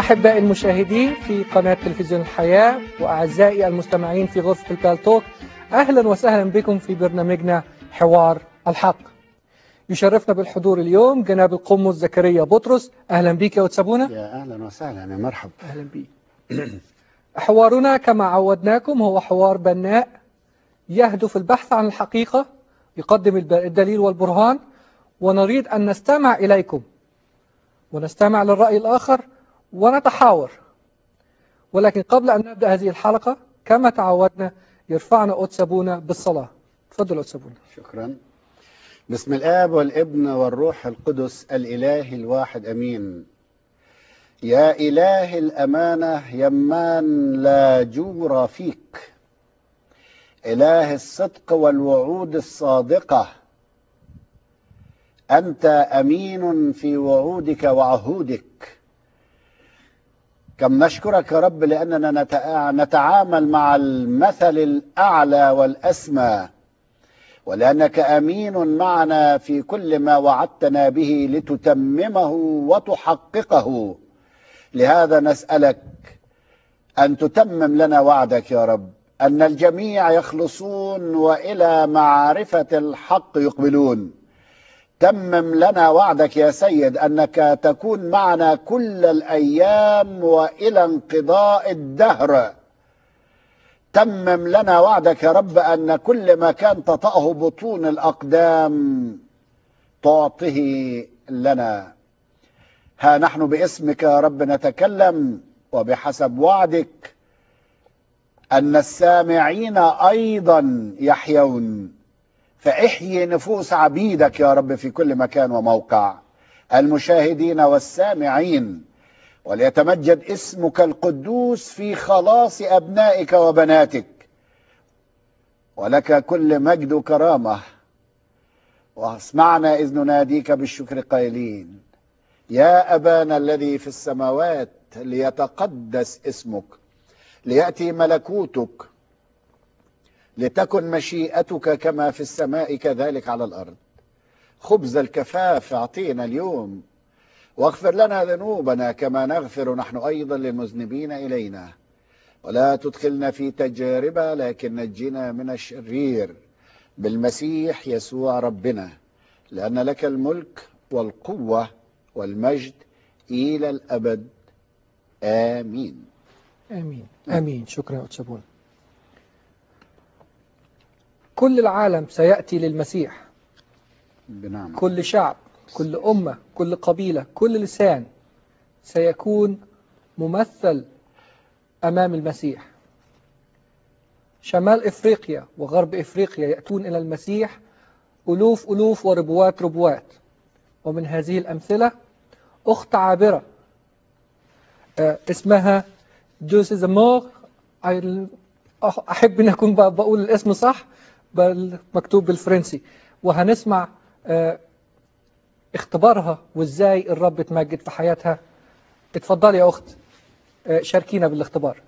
أحبائي المشاهدين في قناة تلفزيون الحياة وأعزائي المستمعين في غرفة البالتوك أهلا وسهلا بكم في برنامجنا حوار الحق يشرفنا بالحضور اليوم جناب القمص زكريا بطرس أهلا بك يا وتسابونا يا أهلا وسهلا يا مرحب أهلا بك حوارنا كما عودناكم هو حوار بناء يهدف البحث عن الحقيقة يقدم الدليل والبرهان ونريد أن نستمع إليكم ونستمع للرأي الآخر ونتحاور ولكن قبل أن نبدأ هذه الحلقة كما تعودنا يرفعنا أتسابونا بالصلاة تفضل أتسابونا شكرا بسم الآب والابن والروح القدس الإله الواحد أمين يا إله الأمانة يمان لا جور فيك إله الصدق والوعود الصادقة أنت أمين في وعودك وعهودك كم نشكرك يا رب لأننا نتعامل مع المثل الأعلى والأسمى ولأنك أمين معنا في كل ما وعدتنا به لتتممه وتحققه لهذا نسألك أن تتمم لنا وعدك يا رب أن الجميع يخلصون وإلى معرفة الحق يقبلون تمم لنا وعدك يا سيد أنك تكون معنا كل الأيام وإلى انقضاء الدهر تمم لنا وعدك يا رب أن كل ما كان تطأه بطون الأقدام تعطه لنا ها نحن باسمك يا رب نتكلم وبحسب وعدك أن السامعين أيضا يحيون فاحيي نفوس عبيدك يا رب في كل مكان وموقع المشاهدين والسامعين وليتمجد اسمك القدوس في خلاص أبنائك وبناتك ولك كل مجد وكرامة واسمعنا إذ نناديك بالشكر قائلين يا أبانا الذي في السماوات ليتقدس اسمك ليأتي ملكوتك لتكن مشيئتك كما في السماء كذلك على الأرض خبز الكفاف أعطينا اليوم واغفر لنا ذنوبنا كما نغفر نحن أيضا للمذنبين إلينا ولا تدخلنا في تجاربة لكن نجنا من الشرير بالمسيح يسوع ربنا لأن لك الملك والقوة والمجد إلى الأبد آمين آمين آمين شكرا أتشابون كل العالم سيأتي للمسيح بنعم كل شعب كل أمة كل قبيلة كل لسان سيكون ممثل أمام المسيح شمال إفريقيا وغرب إفريقيا يأتون إلى المسيح ألوف ألوف وربوات ربوات ومن هذه الأمثلة أخت عابرة آه، اسمها دوس زمور أحب أن أكون بقول الاسم صح مكتوب بالفرنسي وهنسمع آه، اختبارها وازاي الرب اتمجد في حياتها اتفضلي يا اخت آه، شاركينا بالاختبار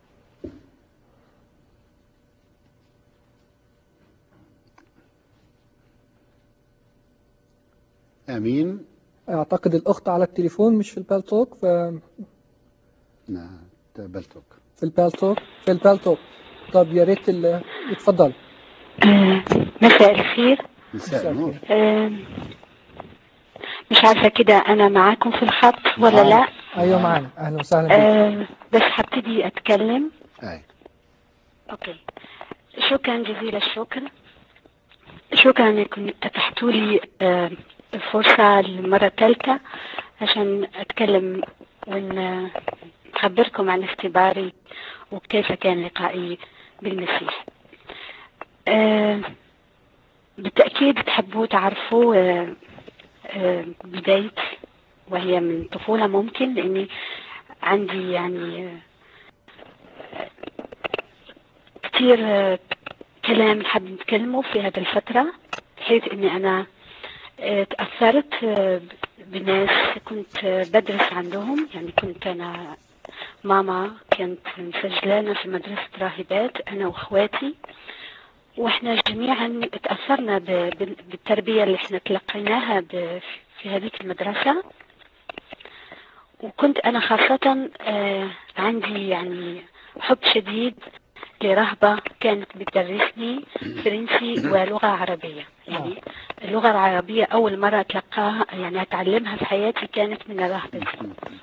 امين اعتقد الاخت على التليفون مش في البالتوك ف نعم بالتوك في البالتوك في البالتوك طب يا ريت اتفضل آه، مساء الخير مساء النور آه، مش عارفة كده أنا معاكم في الخط ولا لا أيوة معانا أهلا وسهلا بك أه بس هبتدي أتكلم أي. أوكي شكرا جزيل الشكر شكرا أنكم اتفتحتوا لي أه الفرصة للمرة الثالثة عشان أتكلم ونخبركم عن اختباري وكيف كان لقائي بالمسيح أه بالتأكيد تحبوا تعرفوا أه بدايتي وهي من طفولة ممكن لأني عندي يعني كثير كلام نحب نتكلمه في هذه الفترة بحيث أني أنا تأثرت بناس كنت بدرس عندهم يعني كنت أنا ماما كانت مسجلانا في مدرسة راهبات أنا وأخواتي واحنا جميعا تأثرنا بالتربية اللي احنا تلقيناها في هذيك المدرسة وكنت أنا خاصة آه، عندي يعني حب شديد لرهبة كانت بتدرسني فرنسي ولغة عربية يعني اللغة العربية أول مرة أتلقاها يعني أتعلمها في حياتي كانت من الرهبة دي.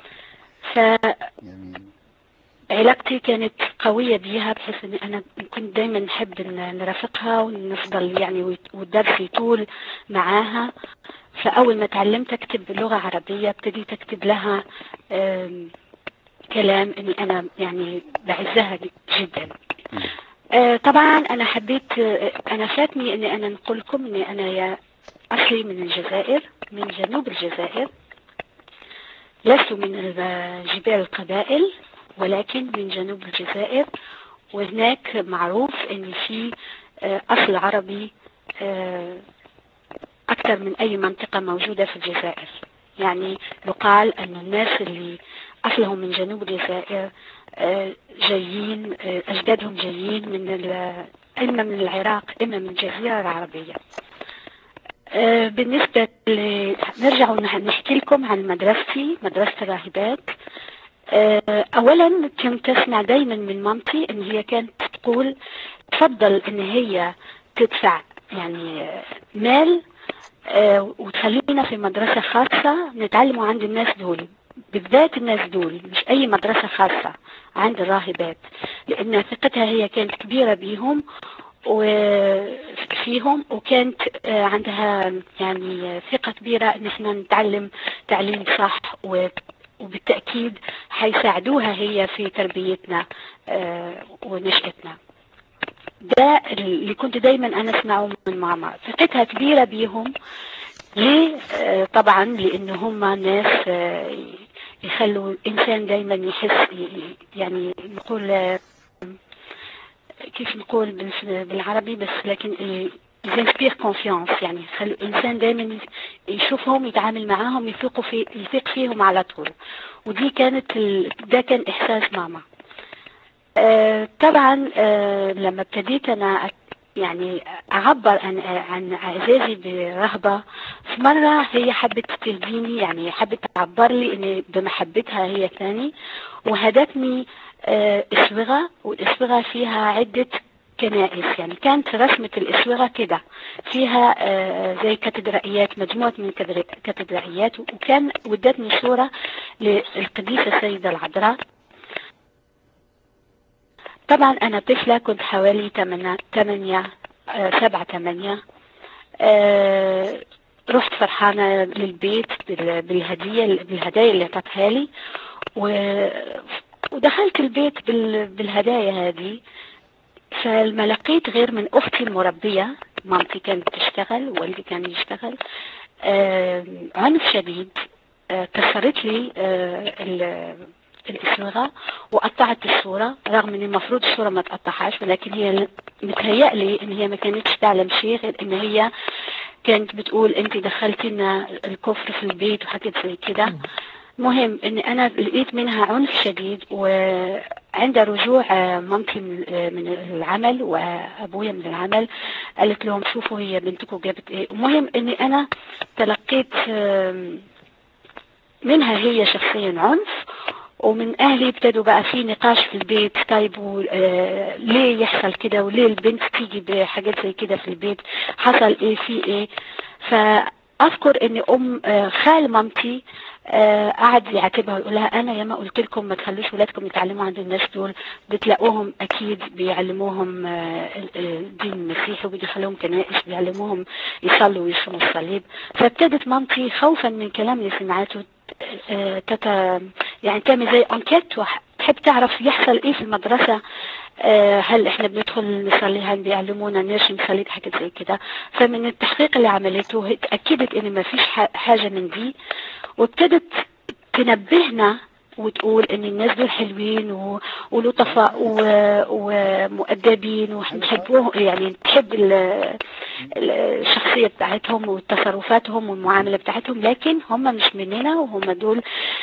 جميل فعلاقتي كانت قوية بيها بحيث إن أنا كنت دايما نحب إن نرافقها ونفضل يعني ويت- والدرس يطول معاها فأول ما تعلمت أكتب باللغة العربية ابتديت أكتب لها آم، كلام إني أنا يعني بعزها جدا آه، طبعا انا حبيت آه، انا فاتني اني انا نقول لكم اني انا يا اصلي من الجزائر من جنوب الجزائر لست من ال- جبال القبائل ولكن من جنوب الجزائر وهناك معروف ان في آه، اصل عربي آه، اكثر من اي منطقة موجودة في الجزائر يعني يقال ان الناس اللي اصلهم من جنوب الجزائر آه، جايين آه، أجدادهم جايين من ال- إما من العراق إما من الجزيرة العربية آه، بالنسبة ل... نرجع ونح- نحكي لكم عن مدرستي مدرسة الراهبات آه، أولا كنت أسمع دايما من مامتي إن هي كانت تقول تفضل إن هي تدفع يعني آه، مال آه، وتخلينا في مدرسة خاصة نتعلموا عند الناس دول بالذات الناس دول مش أي مدرسة خاصة عند الراهبات لأن ثقتها هي كانت كبيرة بيهم وفيهم وكانت آه، عندها يعني ثقة كبيرة إن احنا نتعلم تعليم صح و وبالتأكيد حيساعدوها هي في تربيتنا آه، ونشأتنا ده اللي كنت دايما أنا أسمعه من ماما ثقتها كبيرة بيهم ليه؟ آه، طبعا لأن هم ناس آه، يخلوا الإنسان دايما يحس ي- يعني نقول آه، كيف نقول بال- بالعربي بس لكن ينسبير كونفيونس يعني يخلوا الإنسان دايما يشوفهم يتعامل معاهم يثقوا في يثق فيهم على طول ودي كانت ال... ده كان إحساس ماما آه، طبعا آه، لما ابتديت أنا أت- يعني أعبر عن عن إعزازي برهبة في مرة هي حبت تلبيني يعني حبت تعبر لي إن بمحبتها هي ثاني وهدتني آه، إسوغة والإسوغة فيها عدة كنائس يعني كانت رسمة الإسوغة كده فيها آه، زي كاتدرائيات مجموعة من كاتدرا- كاتدرائيات وكان ودتني صورة للقديسة السيدة العذراء طبعا أنا طفلة كنت حوالي تمانية تمانية آه، سبعة تمانية آه، رحت فرحانة للبيت بال- بالهدية بالهدايا اللي اعطتها لي و- ودخلت البيت بال- بالهدايا هذه فما لقيت غير من أختي المربية مامتي كانت تشتغل والدي كان يشتغل آه، عنف شديد آه، كسرت لي آه، ال- الإسوغة وقطعت الصورة رغم ان المفروض الصورة ما تقطعهاش ولكن هي متهيألي ان هي ما كانتش تعلم شيء غير ان هي كانت بتقول انت دخلتي لنا الكفر في البيت وحاجات زي كده مهم ان انا لقيت منها عنف شديد وعند رجوع آه، مامتي من آه، من العمل وابويا من العمل قالت لهم شوفوا هي بنتكم جابت ايه المهم اني انا تلقيت آم، منها هي شخصيا عنف ومن اهلي ابتدوا بقى في نقاش في البيت طيب و- آه ليه يحصل كده وليه البنت تيجي بحاجات زي كده في البيت حصل ايه في ايه فاذكر ان ام آه خال مامتي آه قعد يعاتبها ويقول لها انا ياما قلت لكم ما تخلوش ولادكم يتعلموا عند الناس دول بتلاقوهم اكيد بيعلموهم آه ال- الدين المسيحي وبيدخلوهم كنائس بيعلموهم يصلوا ويصوموا الصليب فابتدت مامتي خوفا من الكلام اللي سمعته آه، تتا يعني تعمل زي انكيت تحب تعرف يحصل ايه في المدرسة آه، هل احنا بندخل نصلي هل بيعلمونا نرسم صليب حاجة زي كده فمن التحقيق اللي عملته هي اتأكدت ان ما فيش حاجة من دي وابتدت تنبهنا وتقول ان الناس دول حلوين و- ولطفاء و- ومؤدبين ونحبوهم يعني تحب ال- ال- الشخصية بتاعتهم وتصرفاتهم والمعاملة بتاعتهم لكن هم مش مننا وهم دول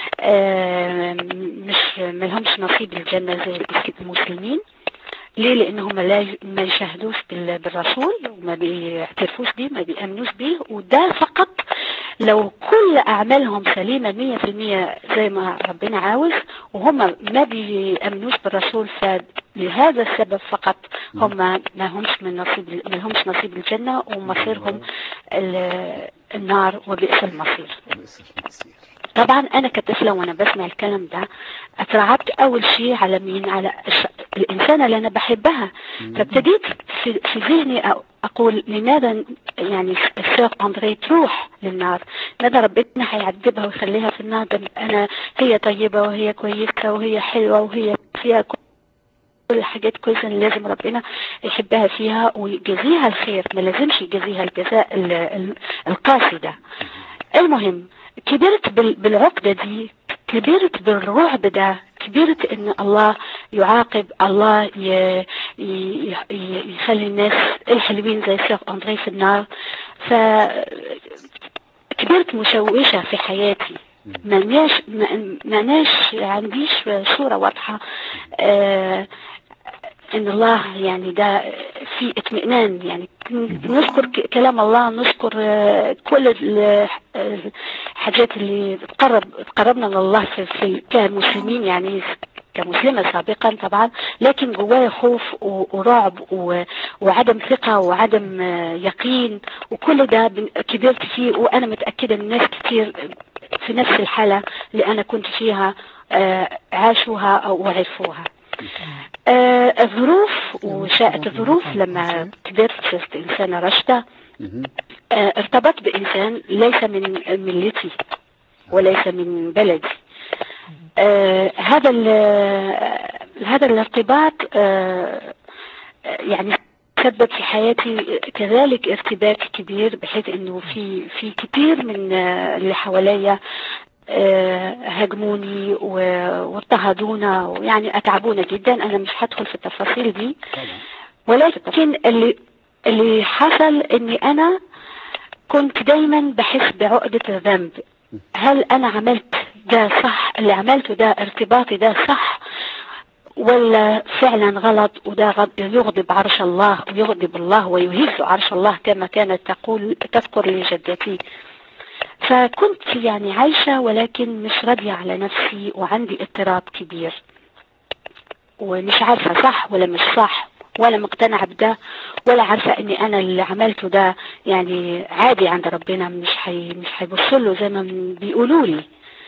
آه، مش ملهمش نصيب الجنة زي المسلمين ليه لان هم لا ي- ما يشاهدوش بال- بالرسول وما بيعترفوش بيه ما بيامنوش بيه وده فقط لو كل أعمالهم سليمة مية في المية زي ما ربنا عاوز وهم ما بيأمنوش بالرسول فلهذا السبب فقط هم ما همش من نصيب ما همش نصيب الجنة ومصيرهم ال- النار وبئس المصير بئس المصير. طبعا انا كطفله وانا بسمع الكلام ده اترعبت اول شيء على مين على الش... الانسانه اللي انا بحبها فابتديت في, في ذهني أ- اقول لماذا يعني الشيخ اندري تروح للنار ماذا ربنا هيعذبها ويخليها في النار ده انا هي طيبه وهي كويسه وهي حلوه وهي فيها كل كل الحاجات كويسة اللي لازم ربنا يحبها فيها ويجازيها الخير ما لازمش يجازيها الجزاء ال- ال- القاسي ده المهم كبرت بال- بالعقدة دي كبرت بالرعب ده كبرت ان الله يعاقب الله ي... ي... ي- يخلي الناس الحلوين زي الشيخ اندري في النار ف كبرت مشوشة في حياتي ما ناش ما ما ناش عنديش صورة واضحة آه ان الله يعني ده في اطمئنان يعني نذكر ك- كلام الله نذكر آه، كل ال- الحاجات اللي تقرب تقربنا من الله في, في كمسلمين يعني كمسلمة سابقا طبعا لكن جوايا خوف و- ورعب و- وعدم ثقة وعدم آه، يقين وكل ده بن- كبرت فيه وأنا متأكدة ان ناس كتير في نفس الحالة اللي أنا كنت فيها آه، عاشوها أو عرفوها آه، الظروف وشاءت الظروف لما كبرت صرت إنسانة رشدة مهم. آه، ارتبطت بإنسان ليس من ملتي وليس من بلدي آه، هذا ال- هذا الارتباط آه، يعني سبب في حياتي كذلك ارتباك كبير بحيث انه في في كثير من آه، اللي حواليا آه، هاجموني و- واضطهدونا ويعني اتعبونا جدا انا مش هدخل في التفاصيل دي طبعا ولكن اللي اللي حصل اني انا كنت دايما بحس بعقدة الذنب هل انا عملت ده صح اللي عملته ده ارتباطي ده صح ولا فعلا غلط وده غض- يغضب عرش الله ويغضب الله ويهز عرش الله كما كانت تقول تذكر لي جدتي فكنت يعني عايشة ولكن مش راضية على نفسي وعندي اضطراب كبير ومش عارفة صح ولا مش صح ولا مقتنعة بده ولا عارفة اني انا اللي عملته ده يعني عادي عند ربنا مش حي مش هيبص له زي ما بيقولوا لي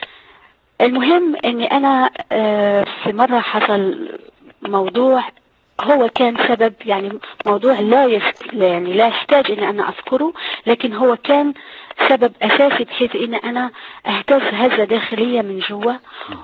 المهم اني انا آه، في مرة حصل موضوع هو كان سبب يعني موضوع لا يست... يعني لا يحتاج ان انا اذكره لكن هو كان سبب اساسي بحيث ان انا اهتز هزة داخلية من جوا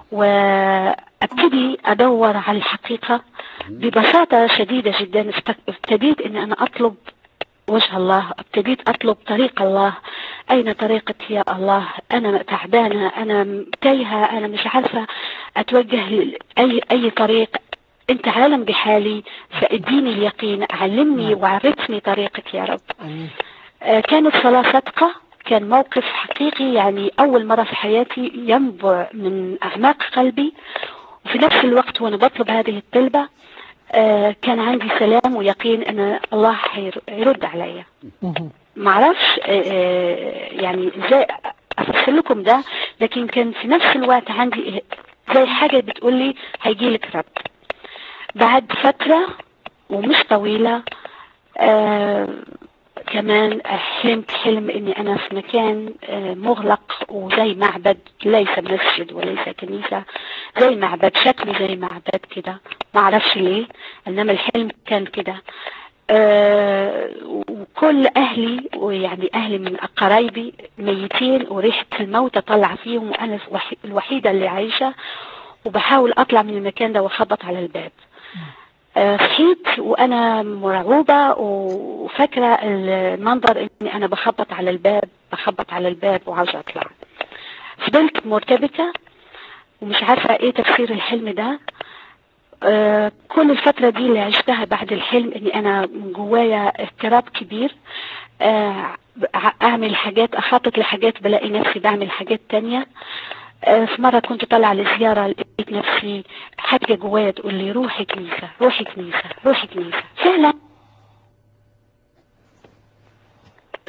وابتدي ادور على الحقيقة ببساطة شديدة جدا است- ابتديت ان انا اطلب وجه الله ابتديت اطلب طريق الله اين طريقتي يا الله انا تعبانة انا تايهة انا مش عارفة اتوجه لاي اي طريق انت عالم بحالي فاديني اليقين علمني وعرفني طريقك يا رب آمين آه، كانت صلاة صدقة كان موقف حقيقي يعني أول مرة في حياتي ينبع من أعماق قلبي وفي نفس الوقت وأنا بطلب هذه الطلبة آه، كان عندي سلام ويقين أن الله حير- هيرد عليا مهم. معرفش آه، آه، يعني ازاي افسر لكم ده لكن كان في نفس الوقت عندي زي حاجة بتقول لي هيجي لك رب بعد فترة ومش طويلة آه كمان حلمت حلم اني انا في مكان آه مغلق وزي معبد ليس مسجد وليس كنيسة زي معبد شكله زي معبد كده ما اعرفش ليه انما الحلم كان كده آه، وكل اهلي ويعني اهلي من قرايبي ميتين وريحه الموت طالعه فيهم وانا الوحي- الوحيده اللي عايشه وبحاول اطلع من المكان ده واخبط على الباب آه، صحيت وانا مرعوبه وفاكره المنظر اني انا بخبط على الباب بخبط على الباب وعاوزه اطلع فضلت مرتبكه ومش عارفه ايه تفسير الحلم ده آه، كل الفترة دي اللي عشتها بعد الحلم اني انا من جوايا اضطراب كبير آه، ع- اعمل حاجات اخطط لحاجات بلاقي نفسي بعمل حاجات تانية آه، في مرة كنت طالعة لزيارة لقيت نفسي حاجة جوايا تقول لي روحي كنيسة روحي كنيسة روحي كنيسة فعلا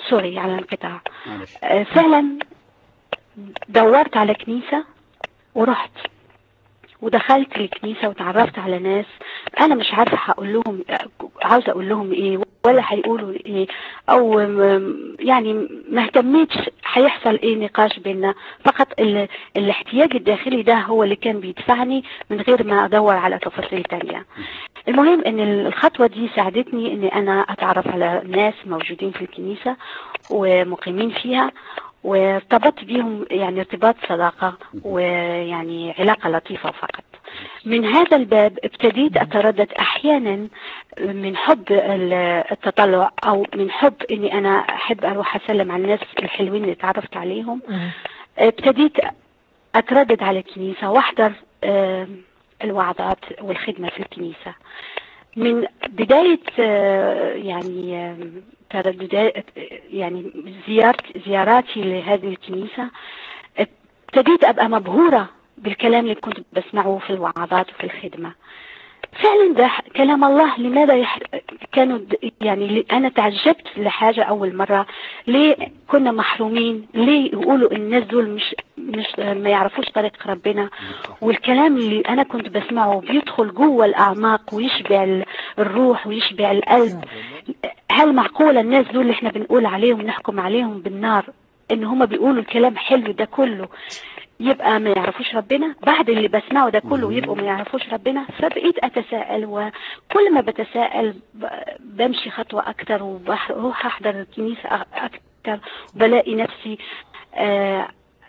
سوري على الانقطاع معلش آه، فعلا دورت على كنيسة ورحت ودخلت الكنيسة وتعرفت على ناس أنا مش عارفة هقول لهم عاوزة أقول لهم إيه ولا هيقولوا إيه أو م- يعني ما اهتميتش هيحصل إيه نقاش بيننا فقط ال... الاحتياج الداخلي ده هو اللي كان بيدفعني من غير ما أدور على تفاصيل تانية المهم ان الخطوة دي ساعدتني ان انا اتعرف على ناس موجودين في الكنيسة ومقيمين فيها وارتبطت بيهم يعني ارتباط صداقة ويعني علاقة لطيفة فقط من هذا الباب ابتديت اتردد احيانا من حب ال- التطلع او من حب اني انا احب اروح اسلم على الناس الحلوين اللي تعرفت عليهم ابتديت اتردد على الكنيسة واحضر آه، الوعظات والخدمة في الكنيسة من بداية آه، يعني آه، ترددات يعني زيارت زياراتي لهذه الكنيسة ابتديت أبقى مبهورة بالكلام اللي كنت بسمعه في الوعظات وفي الخدمة فعلا ده كلام الله لماذا يح... كانوا د- يعني ل- أنا تعجبت لحاجة أول مرة ليه كنا محرومين ليه يقولوا الناس دول مش مش ما يعرفوش طريق ربنا والكلام اللي أنا كنت بسمعه بيدخل جوه الأعماق ويشبع ال- الروح ويشبع القلب هل معقولة الناس دول اللي احنا بنقول عليهم نحكم عليهم بالنار ان هما بيقولوا الكلام حلو ده كله يبقى ما يعرفوش ربنا بعد اللي بسمعه ده كله يبقوا ما يعرفوش ربنا فبقيت اتساءل وكل ما بتساءل ب- بمشي خطوة اكتر وبروح احضر الكنيسة أ- اكتر وبلاقي نفسي آه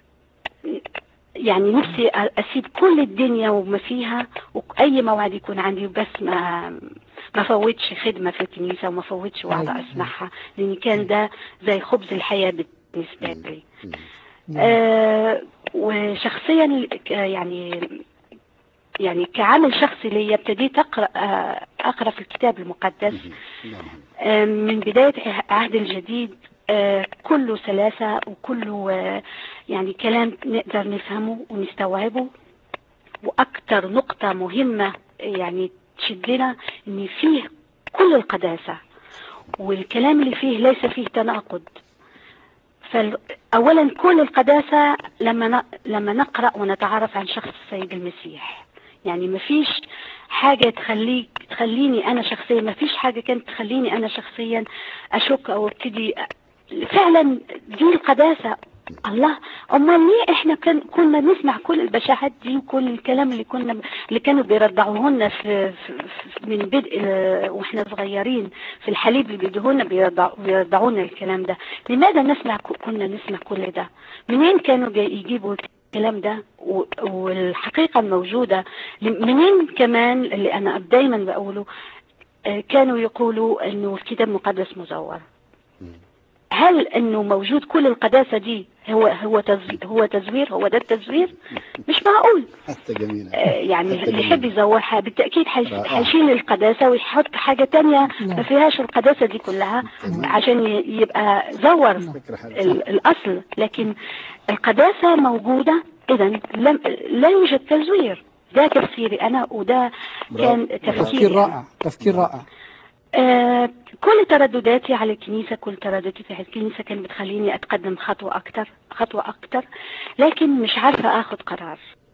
يعني نفسي أ- اسيب كل الدنيا وما فيها واي موعد يكون عندي بس ما ما فوتش خدمة في الكنيسة وما فوتش وعظة أيوة. اسمعها لان كان ده زي خبز الحياة بالنسبة لي آه وشخصيا ك- يعني يعني كعمل شخصي لي ابتديت اقرا آه، اقرا في الكتاب المقدس نعم. آه، من بدايه عهد الجديد آه، كله سلاسه وكله آه، يعني كلام نقدر نفهمه ونستوعبه واكثر نقطه مهمه يعني تشدنا ان فيه كل القداسه والكلام اللي فيه ليس فيه تناقض فأولا كل القداسة لما ن- لما نقرأ ونتعرف عن شخص السيد المسيح يعني ما فيش حاجة تخليك تخليني أنا شخصيا ما فيش حاجة كانت تخليني أنا شخصيا أشك أو ابتدي فعلا دي القداسة الله امال ليه احنا كان كنا نسمع كل البشاعات دي وكل الكلام اللي كنا اللي كانوا بيرضعوه لنا في, في, في من بدء ال- واحنا صغيرين في الحليب اللي بيدوه لنا بيرضع- بيرضعونا الكلام ده لماذا نسمع كنا نسمع كل ده منين كانوا بي- يجيبوا الكلام ده و- والحقيقة الموجودة منين كمان اللي انا دايما بقوله آه، كانوا يقولوا انه الكتاب المقدس مزور هل انه موجود كل القداسه دي هو هو تزوير هو تزوير هو ده التزوير مش معقول حتى جميلة آه، يعني حتى اللي يحب جميلة. يزورها بالتاكيد حيش- رائع. حيشيل القداسه ويحط حاجه تانية ما فيهاش القداسه دي كلها تمام. عشان ي- يبقى زور فكرة حلوة ال- الاصل لكن القداسه موجوده اذا لم لا يوجد تزوير ده تفسيري انا وده كان برافو. تفكيري تفكير أنا. رائع تفكير رائع آه، كل تردداتي على الكنيسة كل تردداتي على الكنيسة كانت بتخليني أتقدم خطوة أكتر خطوة أكتر لكن مش عارفة أخذ قرار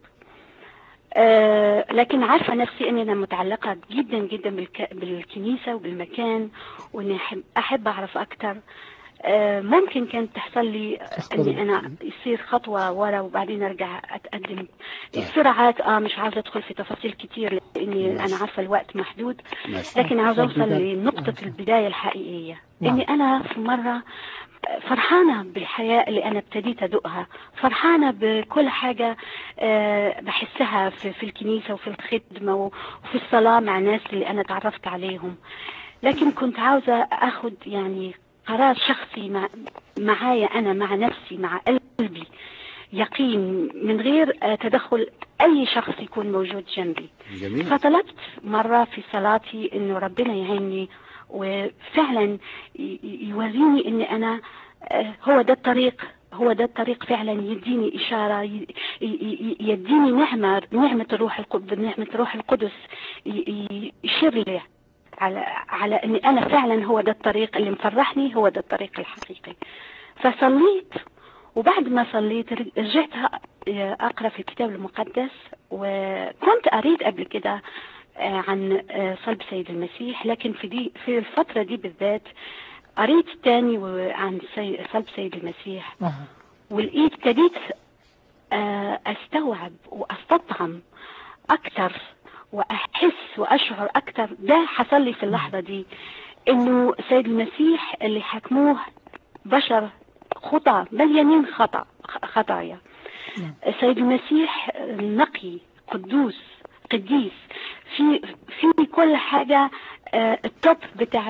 آه، لكن عارفة نفسي أني أنا متعلقة جدا جدا بالك... بالكنيسة وبالمكان وأني أحب, أحب أعرف أكتر آه، ممكن كانت تحصل لي أني أنا يصير خطوة ورا وبعدين أرجع أتقدم السرعات آه مش عاوزة أدخل في تفاصيل كتير لأني أنا عارفة الوقت محدود ماشي لكن عاوز اوصل اتفضل. لنقطة البداية الحقيقية نعم. اني انا في مرة فرحانة بالحياة اللي انا ابتديت ادوقها فرحانة بكل حاجة آه، بحسها في, في الكنيسة وفي الخدمة وفي الصلاة مع ناس اللي انا تعرفت عليهم لكن كنت عاوزة اخد يعني قرار شخصي مع معايا انا مع نفسي مع قلبي يقين من غير آه، تدخل اي شخص يكون موجود جنبي جميل فطلبت مرة في صلاتي انه ربنا يعيني وفعلا ي- ي- يوريني ان انا آه، هو ده الطريق هو ده الطريق فعلا يديني إشارة ي- ي- ي- يديني نعمة نعمة الروح القدس نعمة الروح القدس ي- ي- يشير لي على على اني انا فعلا هو ده الطريق اللي مفرحني هو ده الطريق الحقيقي فصليت وبعد ما صليت رجعت اقرا في الكتاب المقدس وكنت اريد قبل كده آه، عن آه، صلب سيد المسيح لكن في دي في الفتره دي بالذات قريت تاني و- عن سي- صلب سيد المسيح أها. ولقيت ابتديت آه، استوعب واستطعم اكثر واحس واشعر اكثر ده حصل لي في اللحظه دي انه سيد المسيح اللي حكموه بشر خطى مليانين خطا خطايا نعم. سيد المسيح نقي قدوس قديس في في كل حاجه آه، التوب بتاع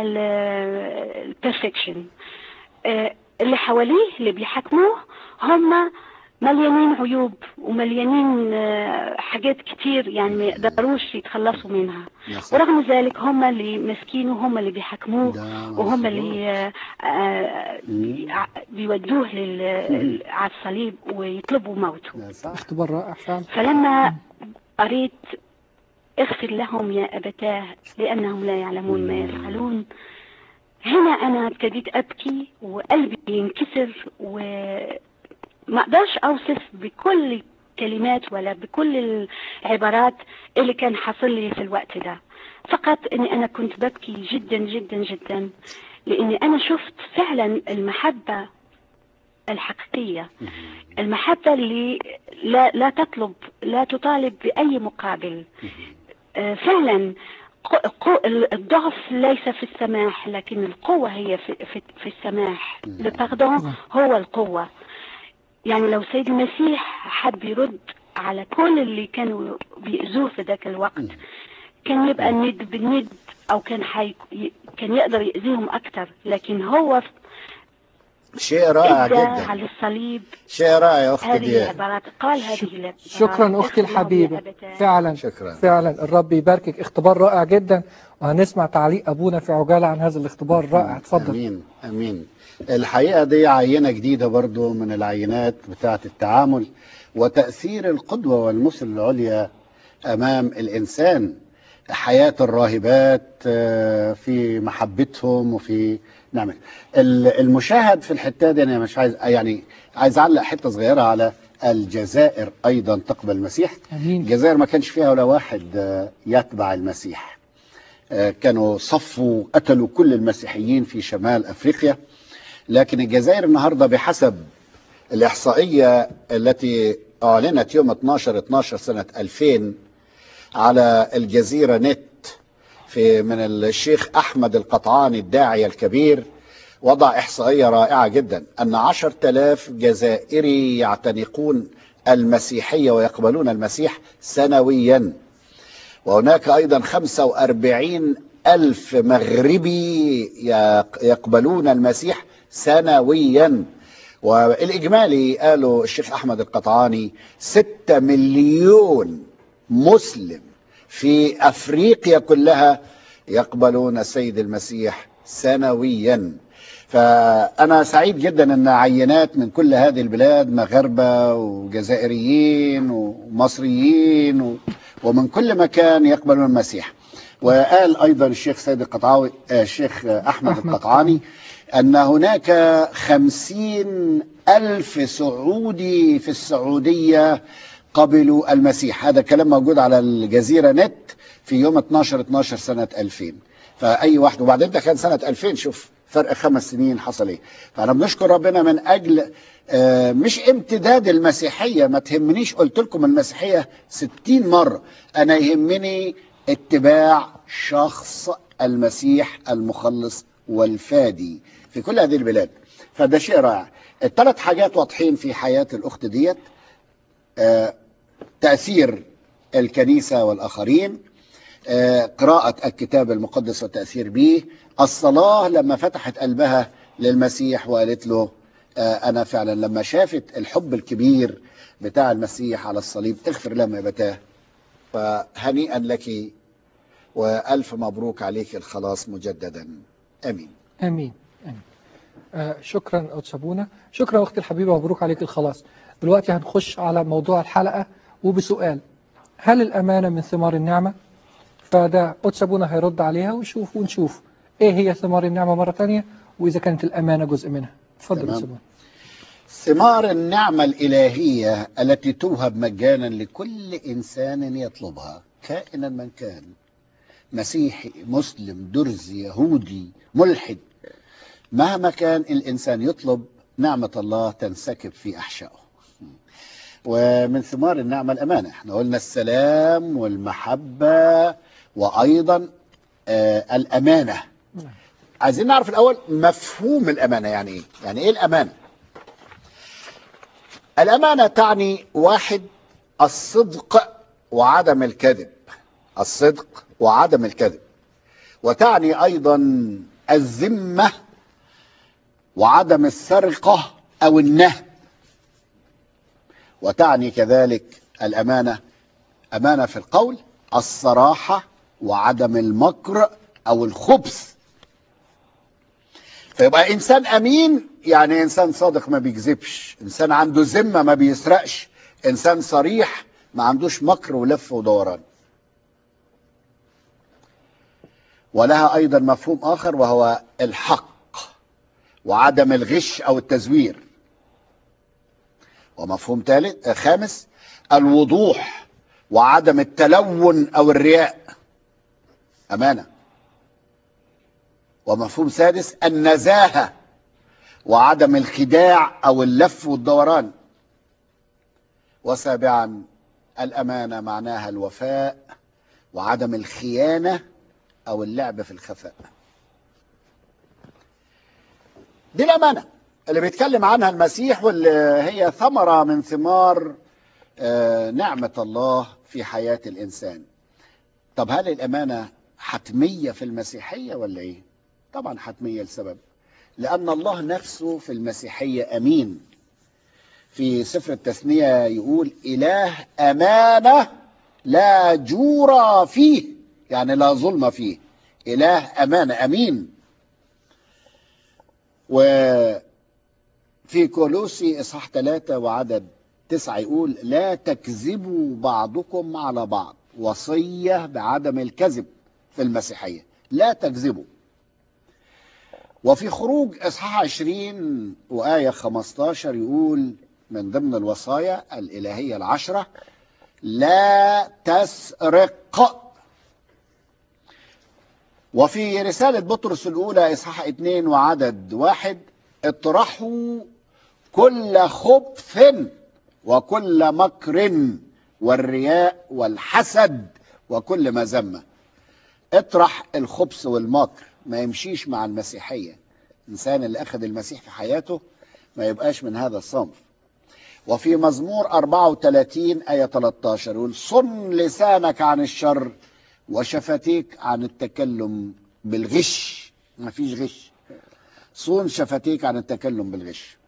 البرفكشن اللي حواليه اللي بيحكموه هم مليانين عيوب ومليانين آه، حاجات كتير يعني ما يقدروش يتخلصوا منها يا صح. ورغم ذلك هم اللي مسكينه هم اللي بيحكموه ده وهم مظبوط. اللي آه، آه، بي- بيودوه لل- على الصليب ويطلبوا موته ده صح اختبار رائع فعلا فلما قريت اغفر لهم يا أبتاه لأنهم لا يعلمون ما يفعلون هنا أنا ابتديت أبكي وقلبي ينكسر وما أقدرش أوصف بكل كلمات ولا بكل العبارات اللي كان حاصل لي في الوقت ده فقط أني أنا كنت ببكي جدا جدا جدا لأني أنا شفت فعلا المحبة الحقيقية المحبة اللي لا, لا تطلب لا تطالب بأي مقابل آه، فعلا ق- ق- الضعف ليس في السماح لكن القوة هي في, في, في السماح الباردون هو القوة يعني لو سيد المسيح حب يرد على كل اللي كانوا بيأذوه في ذاك الوقت كان يبقى ند بالند أو كان حي... كان يقدر يأذيهم أكثر لكن هو شيء رائع ادى جدا على الصليب شيء رائع يا اختي هذه ديان العبارات قال هذه العبارات شكرا أختي اغفر لهم يا الحبيبة أبتاه. فعلا شكرا فعلا الرب يباركك اختبار رائع جدا وهنسمع تعليق أبونا في عجالة عن هذا الاختبار الرائع اتفضل امين امين الحقيقه دي عينه جديده برضو من العينات بتاعه التعامل وتاثير القدوه والمثل العليا امام الانسان حياه الراهبات آه، في محبتهم وفي نعم ال- المشاهد في الحته دي انا مش عايز يعني عايز اعلق حته صغيره على الجزائر ايضا تقبل المسيح أمين الجزائر ما كانش فيها ولا واحد آه، يتبع المسيح آه، كانوا صفوا قتلوا كل المسيحيين في شمال افريقيا لكن الجزائر النهارده بحسب الاحصائيه التي اعلنت يوم 12 12 سنه 2000 على الجزيره نت في من الشيخ احمد القطعاني الداعيه الكبير وضع احصائيه رائعه جدا ان 10000 جزائري يعتنقون المسيحيه ويقبلون المسيح سنويا وهناك أيضا 45 ألف مغربي يق- يقبلون المسيح سنويا والإجمالي قالوا الشيخ أحمد القطعاني 6 مليون مسلم في أفريقيا كلها يقبلون السيد المسيح سنويا فأنا سعيد جدا أن عينات من كل هذه البلاد مغاربة وجزائريين ومصريين و... ومن كل مكان يقبلون المسيح وقال أيضا الشيخ سيد القطعاوي آه، الشيخ أحمد, أحمد. القطعاني أن هناك خمسين ألف سعودي في السعودية قبلوا المسيح هذا كلام موجود على الجزيرة نت في يوم 12 12 سنة 2000 فأي واحد وبعدين ده كان سنة 2000 شوف فرق خمس سنين حصل ايه فأنا بنشكر ربنا من أجل آه، مش امتداد المسيحية ما تهمنيش قلت لكم المسيحية ستين مرة أنا يهمني اتباع شخص المسيح المخلص والفادي في كل هذه البلاد فده شيء رائع الثلاث حاجات واضحين في حياة الأخت ديت آه، تأثير الكنيسة والآخرين آه، قراءة الكتاب المقدس والتأثير به الصلاة لما فتحت قلبها للمسيح وقالت له آه، أنا فعلا لما شافت الحب الكبير بتاع المسيح على الصليب اغفر لهم يا بتاه فهنيئا لك وألف مبروك عليك الخلاص مجددا أمين امين امين آه شكرا قدس ابونا شكرا اختي الحبيبه مبروك عليك الخلاص دلوقتي هنخش على موضوع الحلقه وبسؤال هل الامانه من ثمار النعمه فده قدس أبونا هيرد عليها ويشوف ونشوف إيه هي ثمار النعمة مرة تانية وإذا كانت الأمانة جزء منها اتفضل تمام. قدس أبونا ثمار النعمة الإلهية التي توهب مجانا لكل إنسان يطلبها كائنا من كان مسيحي مسلم درزي يهودي ملحد مهما كان الإنسان يطلب نعمة الله تنسكب في أحشائه ومن ثمار النعمة الأمانة احنا قلنا السلام والمحبة وأيضا آه الأمانة نعم. عايزين نعرف الأول مفهوم الأمانة يعني إيه يعني إيه الأمانة الأمانة تعني واحد الصدق وعدم الكذب الصدق وعدم الكذب وتعني أيضا الذمة وعدم السرقة أو النهب وتعني كذلك الأمانة أمانة في القول الصراحة وعدم المكر أو الخبث فيبقى إنسان أمين يعني إنسان صادق ما بيكذبش إنسان عنده ذمة ما بيسرقش إنسان صريح ما عندوش مكر ولف ودوران ولها أيضا مفهوم آخر وهو الحق وعدم الغش أو التزوير ومفهوم ثالث خامس الوضوح وعدم التلون أو الرياء أمانة ومفهوم سادس النزاهة وعدم الخداع أو اللف والدوران وسابعا الأمانة معناها الوفاء وعدم الخيانة أو اللعب في الخفاء دي الأمانة اللي بيتكلم عنها المسيح واللي هي ثمرة من ثمار آه، نعمة الله في حياة الإنسان طب هل الأمانة حتمية في المسيحية ولا إيه؟ طبعا حتمية لسبب لأن الله نفسه في المسيحية أمين في سفر التثنية يقول إله أمانة لا جور فيه يعني لا ظلم فيه إله أمانة أمين وفي كولوسي إصحاح ثلاثة وعدد تسعة يقول لا تكذبوا بعضكم على بعض وصية بعدم الكذب في المسيحية لا تكذبوا وفي خروج إصحاح 20 وآية 15 يقول من ضمن الوصايا الإلهية العشرة لا تسرق وفي رسالة بطرس الأولى إصحاح 2 وعدد واحد اطرحوا كل خبث وكل مكر والرياء والحسد وكل مذمة اطرح الخبث والمكر ما يمشيش مع المسيحية الإنسان اللي أخذ المسيح في حياته ما يبقاش من هذا الصنف وفي مزمور 34 آية 13 يقول صن لسانك عن الشر وشفتيك عن التكلم بالغش ما فيش غش صون شفتيك عن التكلم بالغش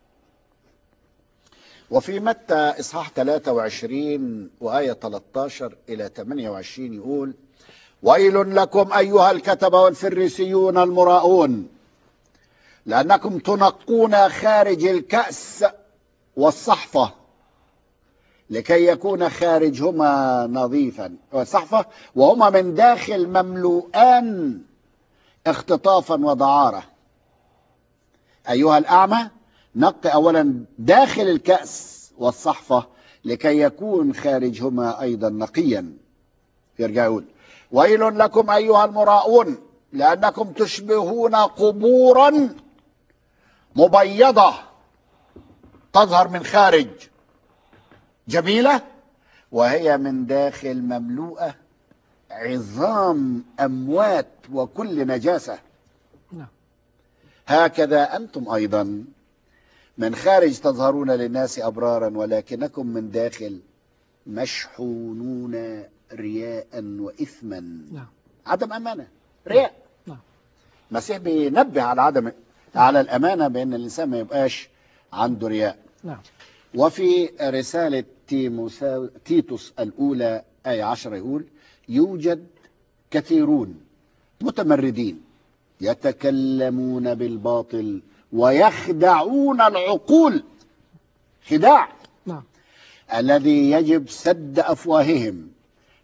وفي متى إصحاح 23 وآية 13 إلى 28 يقول ويل لكم أيها الكتبة والفريسيون المراؤون لأنكم تنقون خارج الكأس والصحفة لكي يكون خارجهما نظيفا والصحفة وهما من داخل مملوءان اختطافا ودعارة أيها الأعمى نق أولا داخل الكأس والصحفة لكي يكون خارجهما أيضا نقيا يرجع يقول ويل لكم أيها المراؤون لأنكم تشبهون قبورا مبيضة تظهر من خارج جميلة وهي من داخل مملوءة عظام أموات وكل نجاسة نعم. هكذا أنتم أيضا من خارج تظهرون للناس أبرارا ولكنكم من داخل مشحونون رياء وإثما نعم عدم أمانة رياء نعم. المسيح بينبه على عدم على الأمانة بأن الإنسان ما يبقاش عنده رياء نعم وفي رسالة تيموسا تيتوس الأولى آية عشرة يقول يوجد كثيرون متمردين يتكلمون بالباطل ويخدعون العقول خداع نعم الذي يجب سد أفواههم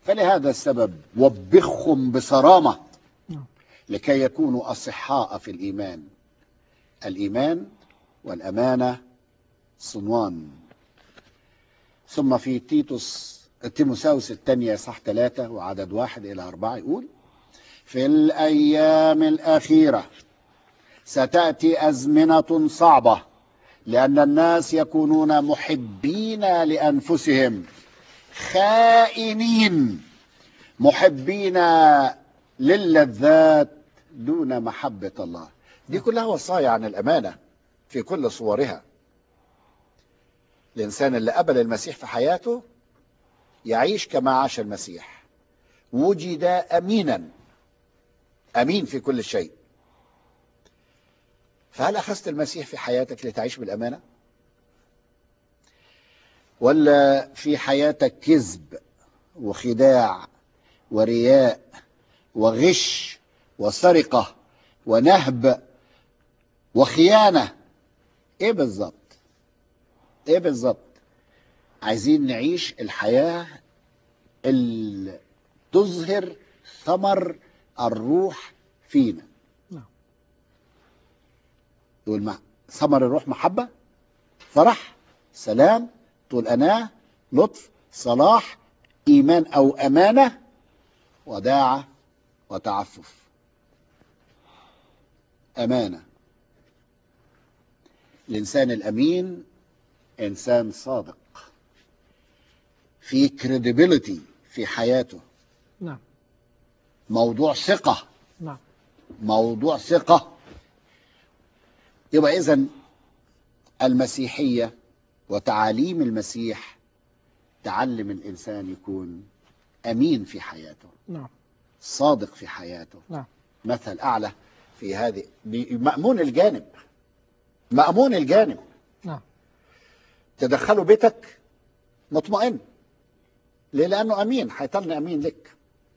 فلهذا السبب وبخهم بصرامة نعم. لكي يكونوا أصحاء في الإيمان الإيمان والأمانة صنوان ثم في تيتوس تيموساوس الثانية صح ثلاثة وعدد واحد إلى أربعة يقول في الأيام الأخيرة ستأتي أزمنة صعبة لأن الناس يكونون محبين لأنفسهم خائنين محبين للذات دون محبة الله دي كلها وصايا عن الأمانة في كل صورها الإنسان اللي قبل المسيح في حياته يعيش كما عاش المسيح وجد أمينا أمين في كل شيء فهل أخذت المسيح في حياتك لتعيش بالأمانة ولا في حياتك كذب وخداع ورياء وغش وسرقة ونهب وخيانة ايه بالظبط ايه بالظبط عايزين نعيش الحياة اللي تظهر ثمر الروح فينا نعم. يقول مع ثمر الروح محبة فرح سلام طول أناة لطف صلاح إيمان أو أمانة وداعة وتعفف أمانة الإنسان الأمين إنسان صادق في credibility في حياته نعم موضوع ثقة نعم موضوع ثقة يبقى إذن المسيحية وتعاليم المسيح تعلم الإنسان يكون أمين في حياته نعم صادق في حياته نعم مثل أعلى في هذه مأمون الجانب مأمون الجانب نعم تدخله بيتك مطمئن ليه لأنه أمين هيطلع أمين لك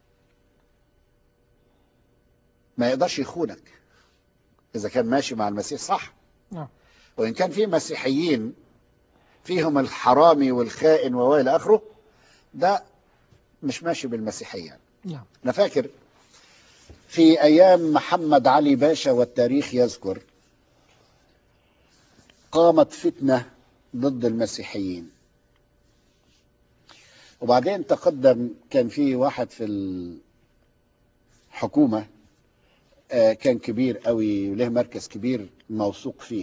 ما يقدرش يخونك إذا كان ماشي مع المسيح صح نعم وإن كان في مسيحيين فيهم الحرامي والخائن وإلى آخره ده مش ماشي بالمسيحية نعم أنا فاكر في أيام محمد علي باشا والتاريخ يذكر قامت فتنة ضد المسيحيين وبعدين تقدم كان في واحد في الحكومة آه، كان كبير قوي وله مركز كبير موثوق فيه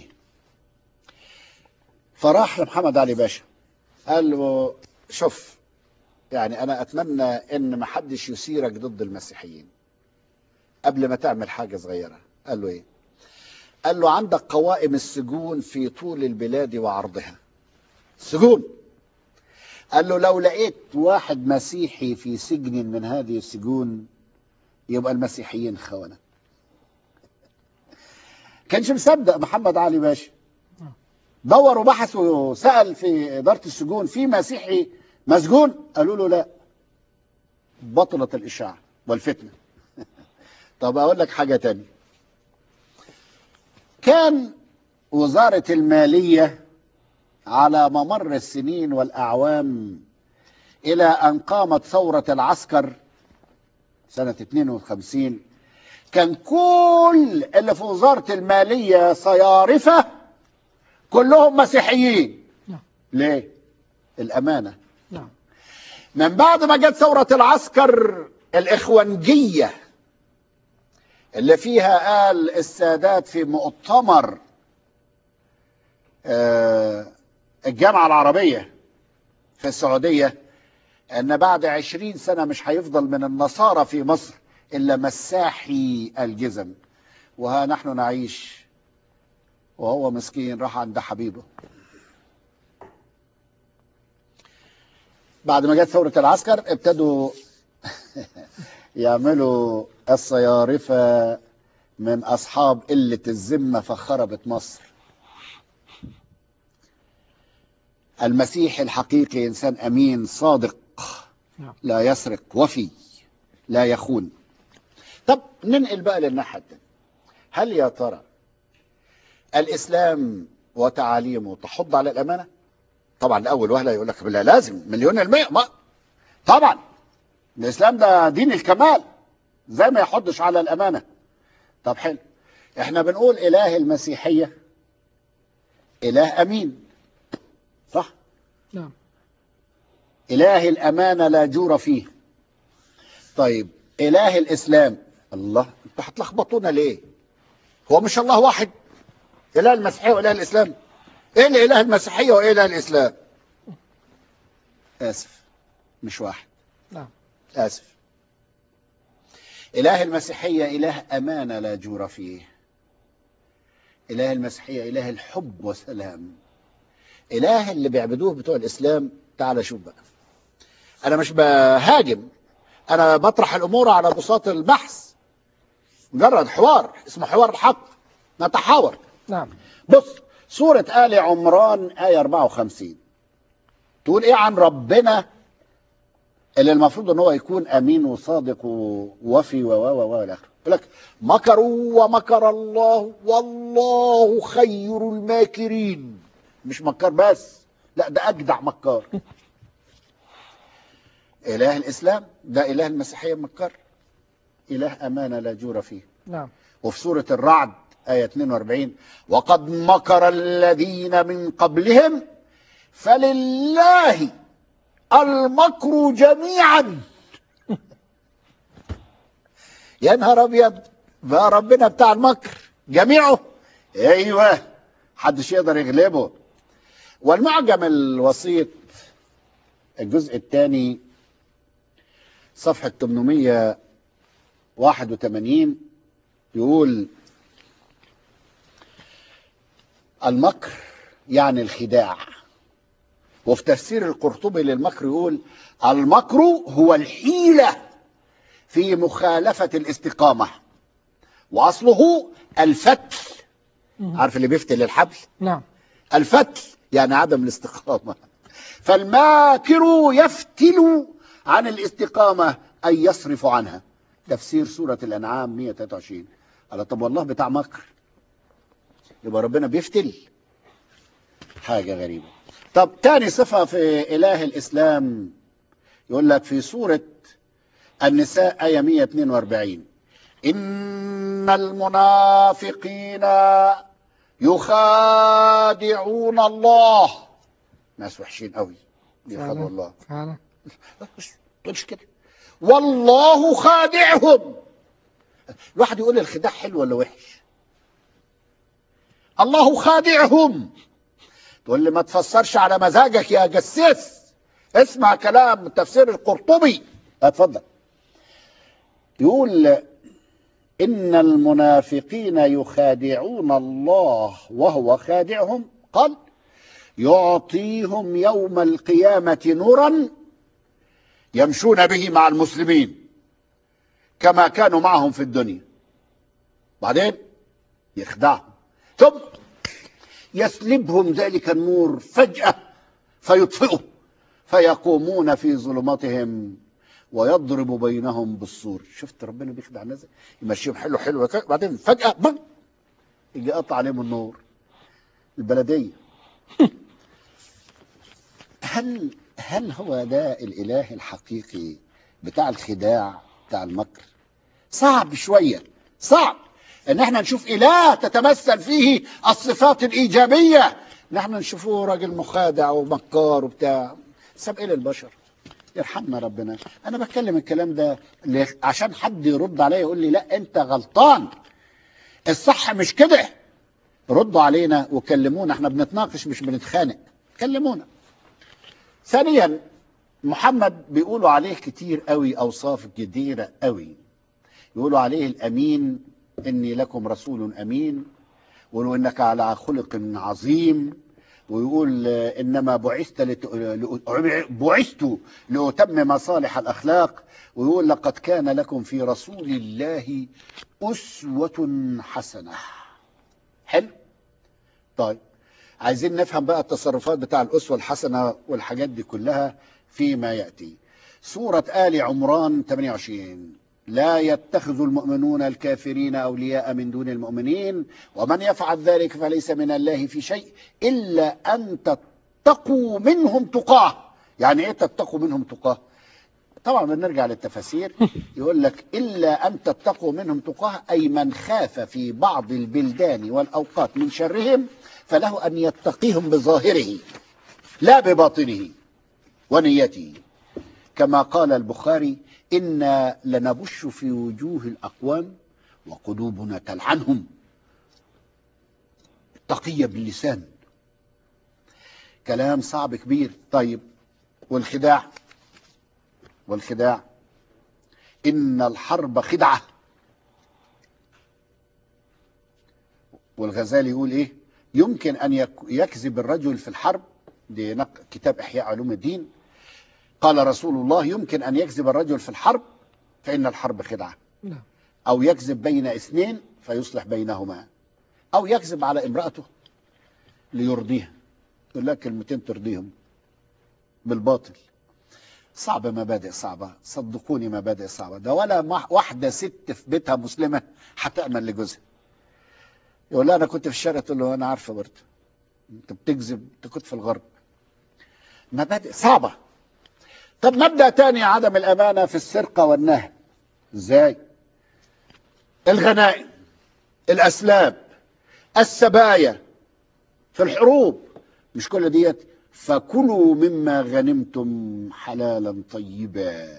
فراح لمحمد علي باشا قال له شوف يعني انا اتمنى ان ما حدش يثيرك ضد المسيحيين قبل ما تعمل حاجه صغيره قال له ايه قال له عندك قوائم السجون في طول البلاد وعرضها سجون قال له لو لقيت واحد مسيحي في سجن من هذه السجون يبقى المسيحيين خونة كانش مصدق محمد علي باشا دور وبحث وسأل في إدارة السجون في مسيحي مسجون قالوا له لا بطلت الإشاعة والفتنة طب أقول لك حاجة تانية كان وزارة المالية على ممر السنين والأعوام إلى أن قامت ثورة العسكر سنة 52 كان كل اللي في وزارة المالية صيارفة كلهم مسيحيين نعم. ليه؟ الأمانة نعم من بعد ما جت ثورة العسكر الإخوانجية اللي فيها قال السادات في مؤتمر آه، الجامعة العربية في السعودية أن بعد عشرين سنة مش هيفضل من النصارى في مصر إلا مساحي الجزم وها نحن نعيش وهو مسكين راح عند حبيبه بعد ما جت ثورة العسكر ابتدوا يعملوا الصيارفة من أصحاب قلة الذمة فخربت مصر المسيح الحقيقي إنسان أمين صادق نعم. لا يسرق وفي لا يخون طب ننقل بقى للناحية التانية هل يا ترى الإسلام وتعاليمه تحض على الأمانة؟ طبعا لأول وهلة يقول لك لا لازم مليون المية ما طبعا الاسلام ده دين الكمال زي ما يحضش على الامانه طب حلو احنا بنقول اله المسيحيه اله امين صح نعم اله الامانه لا جور فيه طيب اله الاسلام الله انتوا هتلخبطونا ليه هو مش الله واحد اله المسيحيه واله الاسلام ايه الاله المسيحيه وايه اله الاسلام اسف مش واحد نعم آسف إله المسيحية إله أمانة لا جور فيه إله المسيحية إله الحب وسلام إله اللي بيعبدوه بتوع الإسلام تعال شوف بقى أنا مش بهاجم أنا بطرح الأمور على بساط البحث مجرد حوار اسمه حوار الحق نتحاور نعم بص سورة آل عمران آية 54 تقول إيه عن ربنا اللي المفروض ان هو يكون امين وصادق ووفي و و و الى اخره يقول لك مكروا ومكر الله والله خير الماكرين مش مكار بس لا ده اجدع مكار اله الاسلام ده اله المسيحيه مكار اله امانه لا جور فيه نعم وفي سورة الرعد آية 42 وقد مكر الذين من قبلهم فلله المكر جميعا يا نهار ابيض بقى ربنا بتاع المكر جميعه ايوه محدش يقدر يغلبه والمعجم الوسيط الجزء الثاني صفحة 881 يقول المكر يعني الخداع وفي تفسير القرطبي للمكر يقول المكر هو الحيلة في مخالفة الاستقامة وأصله الفتل عارف اللي بيفتل الحبل نعم الفتل يعني عدم الاستقامة فالماكر يفتل عن الاستقامة أي يصرف عنها تفسير سورة الأنعام 123 قال طب والله بتاع مكر يبقى ربنا بيفتل حاجة غريبة طب تاني صفة في إله الإسلام يقول لك في سورة النساء آية 142 إن المنافقين يخادعون الله ناس وحشين قوي يخادعوا الله فعلا مش تقولش كده والله خادعهم الواحد يقول الخداع حلو ولا وحش الله خادعهم تقول لي ما تفسرش على مزاجك يا جسيس اسمع كلام تفسير القرطبي اتفضل يقول ان المنافقين يخادعون الله وهو خادعهم قال يعطيهم يوم القيامه نورا يمشون به مع المسلمين كما كانوا معهم في الدنيا بعدين يخدعهم ثم يسلبهم ذلك النور فجأة فيطفئه فيقومون في ظلماتهم ويضرب بينهم بالسور شفت ربنا بيخدع الناس يمشيهم حلو حلو كده، بعدين فجأة بم يجي قطع عليهم النور البلدية هل هل هو ده الإله الحقيقي بتاع الخداع بتاع المكر صعب شوية صعب ان احنا نشوف اله تتمثل فيه الصفات الايجابيه ان احنا نشوفه راجل مخادع ومكار وبتاع ساب ايه للبشر يرحمنا ربنا انا بتكلم الكلام ده ل- عشان حد يرد عليا يقول لي لا انت غلطان الصح مش كده ردوا علينا وكلمونا احنا بنتناقش مش بنتخانق كلمونا ثانيا محمد بيقولوا عليه كتير قوي اوصاف كتيره قوي يقولوا عليه الامين اني لكم رسول امين ويقولوا انك على خلق عظيم ويقول آه، انما بعثت لت... لأ- بعثت لاتمم مصالح الاخلاق ويقول لقد كان لكم في رسول الله اسوه حسنه حلو طيب عايزين نفهم بقى التصرفات بتاع الاسوه الحسنه والحاجات دي كلها فيما ياتي سوره ال عمران 28 لا يتخذ المؤمنون الكافرين اولياء من دون المؤمنين ومن يفعل ذلك فليس من الله في شيء الا ان تتقوا منهم تقاه يعني ايه تتقوا منهم تقاه طبعا بنرجع للتفاسير يقول لك إلا أن تتقوا منهم تقاه أي من خاف في بعض البلدان والأوقات من شرهم فله أن يتقيهم بظاهره لا بباطنه ونيته كما قال البخاري إنا لنبش في وجوه الأقوام وقلوبنا تلعنهم التقية باللسان كلام صعب كبير طيب والخداع والخداع إن الحرب خدعة والغزالي يقول إيه يمكن أن يك- يكذب الرجل في الحرب دي نق- كتاب إحياء علوم الدين قال رسول الله يمكن أن يكذب الرجل في الحرب فإن الحرب خدعة نعم أو يكذب بين اثنين فيصلح بينهما أو يكذب على امرأته ليرضيها يقول لها كلمتين ترضيهم بالباطل صعبة مبادئ صعبة صدقوني مبادئ صعبة ده ولا مح- واحدة ست في بيتها مسلمة هتأمن لجوزها يقول لها أنا كنت في الشارع تقول له أنا عارفة برضه أنت بتكذب أنت كنت في الغرب مبادئ صعبة طب مبدأ تاني عدم الأمانة في السرقة والنهب إزاي؟ الغنائم الأسلاب السبايا في الحروب مش كل ديت فكلوا مما غنمتم حلالا طيبا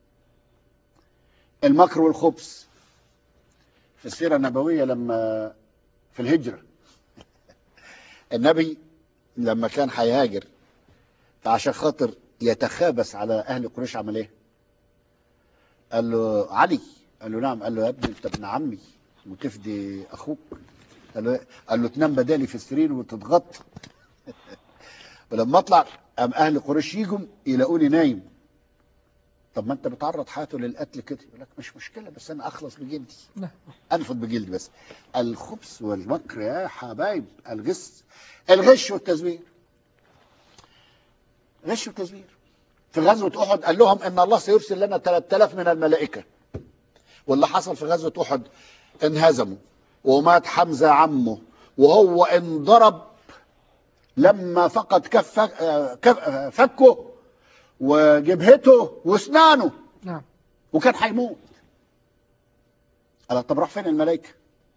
المكر والخبث في السيرة النبوية لما في الهجرة النبي لما كان هيهاجر فعشان خاطر يتخابس على أهل قريش عمل إيه؟ قال له علي قال له نعم قال له يا ابني انت ابن عمي وتفدي اخوك قال له إيه؟ قال له تنام بدالي في السرير وتتغطى ولما اطلع قام اهل قريش يجوا يلاقوني نايم طب ما انت بتعرض حياته للقتل كده يقول لك مش مشكله بس انا اخلص بجلدي نعم انفض بجلدي بس الخبث والمكر يا حبايب الغش الغش والتزوير غش وتزوير في غزوة أحد قال لهم إن الله سيرسل لنا 3000 من الملائكة واللي حصل في غزوة أحد انهزموا ومات حمزة عمه وهو انضرب لما فقد كف آه، كف- آه، فكه وجبهته واسنانه نعم وكان هيموت قال طب راح فين الملائكة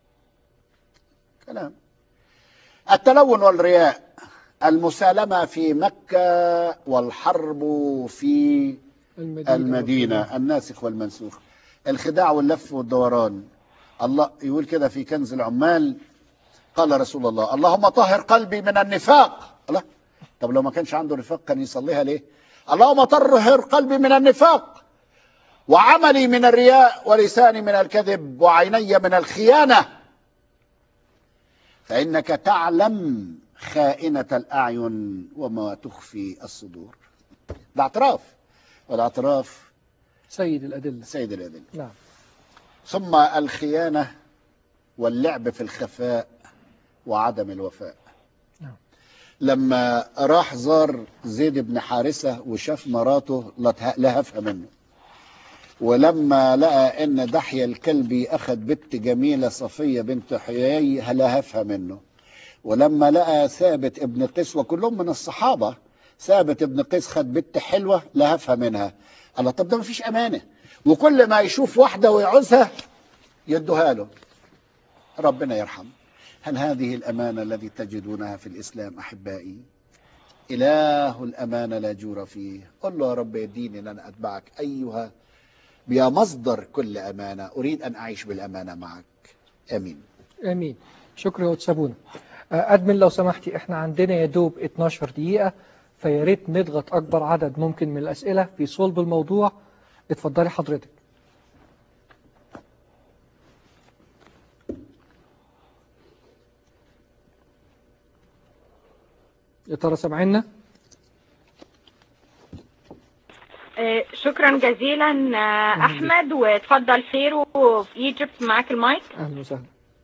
كلام التلون والرياء المسالمة في مكة والحرب في المدينة المدينة الناسخ والمنسوخ الخداع واللف والدوران الله يقول كده في كنز العمال قال رسول الله اللهم طهر قلبي من النفاق الله طب لو ما كانش عنده نفاق كان يصليها ليه اللهم طهر قلبي من النفاق وعملي من الرياء ولساني من الكذب وعيني من الخيانة فإنك تعلم خائنة الأعين وما تخفي الصدور ده اعتراف والاعتراف سيد الأدلة سيد الأدلة نعم ثم الخيانة واللعب في الخفاء وعدم الوفاء نعم. لما راح زار زيد بن حارثة وشاف مراته لته- لهفها منه ولما لقى ان دحية الكلبي اخذ بنت جميلة صفية بنت حيي لهفها منه ولما لقى ثابت ابن قيس وكلهم من الصحابة ثابت ابن قيس خد بنت حلوة لهفها منها الله طب ده مفيش امانة وكل ما يشوف واحدة ويعوزها يدوها له ربنا يرحم هل هذه الأمانة التي تجدونها في الإسلام أحبائي إله الأمانة لا جور فيه قل له يا رب يديني أن أنا أتبعك أيها يا مصدر كل أمانة أريد أن أعيش بالأمانة معك آمين امين شكرا يا وتسابونا آه، ادمن لو سمحتي احنا عندنا يا دوب 12 دقيقة فيا ريت نضغط اكبر عدد ممكن من الاسئلة في صلب الموضوع اتفضلي حضرتك يا ترى سامعيننا؟ آه، شكرا جزيلا آه، احمد وتفضل خير في ايجيبت معاك المايك اهلا وسهلا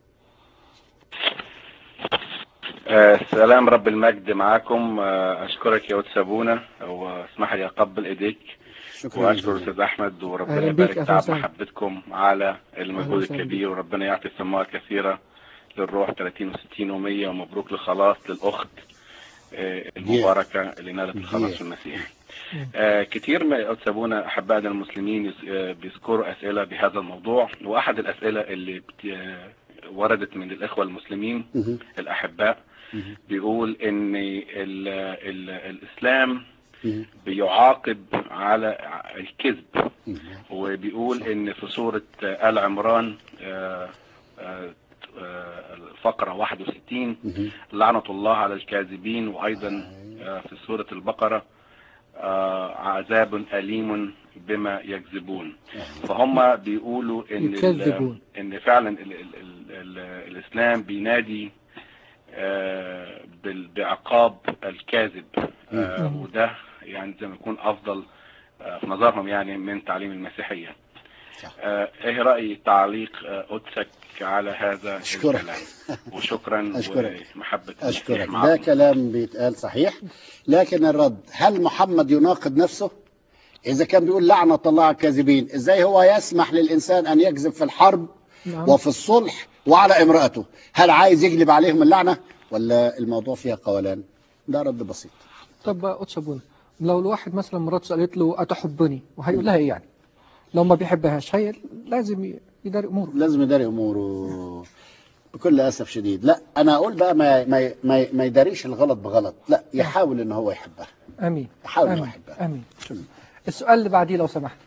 آه، سلام رب المجد معاكم آه، اشكرك يا وتسابونا واسمح لي اقبل ايديك شكرا واشكر جزيلا. استاذ احمد وربنا أهلا بيك، يبارك أهلا تعب وسهلا. محبتكم على أهلا المجهود وسهلا الكبير وربنا يعطي سماء كثيره للروح 30 و60 و100 ومبروك لخلاص للاخت آه، المباركة اللي نالت الخلاص في المسيح آه، كتير ما يكتبون أحبائنا المسلمين يس- آه، بيذكروا أسئلة بهذا الموضوع وأحد الأسئلة اللي بت- آه، وردت من الإخوة المسلمين مهم. الأحباء مهم. بيقول إن ال ال الإسلام مهم. بيعاقب على الكذب مهم. وبيقول ان في سورة آل عمران آه، آه، آه، الفقرة 61 مهم. لعنة الله على الكاذبين وأيضا آه، في سورة البقرة آه، عذاب أليم بما يكذبون فهم بيقولوا ان ال- يكذبون. ان فعلا ال ال ال ال الاسلام بينادي آه، بال- بعقاب الكاذب آه، مم. وده يعني زي ما يكون افضل آه، في نظرهم يعني من تعليم المسيحيه صح. آه، ايه راي تعليق آه، قدسك على هذا أشكرك. الكلام وشكرا أشكرك. ومحبه أشكرك المسيح ده معكم. كلام بيتقال صحيح لكن الرد هل محمد يناقض نفسه إذا كان بيقول لعنة الله على الكاذبين إزاي هو يسمح للإنسان أن يكذب في الحرب نعم وفي الصلح وعلى امرأته هل عايز يجلب عليهم اللعنة ولا الموضوع فيها قولان ده رد بسيط طب قدس ابونا لو الواحد مثلا مراته قالت له أتحبني وهيقول لها إيه يعني لو ما بيحبهاش هي لازم ي- يداري أموره لازم يداري اموره بكل اسف شديد لا انا اقول بقى ما ما ما, ما يداريش الغلط بغلط لا يحاول ان هو يحبها امين يحاول انه امين يحبها امين السؤال اللي بعديه لو سمحت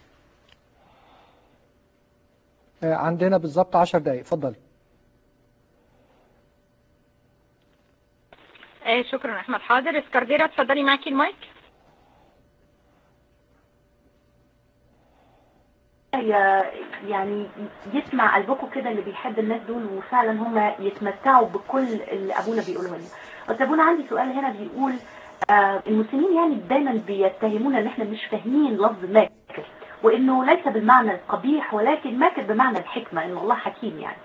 آه، عندنا بالظبط 10 دقايق اتفضلي آه، شكرا احمد حاضر اسكارديرا اتفضلي معاكي المايك يا- يعني يسمع قلبكم كده اللي بيحب الناس دول وفعلا هم يتمتعوا بكل اللي ابونا بيقوله لنا بس ابونا عندي سؤال هنا بيقول آه المسلمين يعني دايما بيتهمونا ان احنا مش فاهمين لفظ ماكر وانه ليس بالمعنى القبيح ولكن ماكر بمعنى الحكمه ان الله حكيم يعني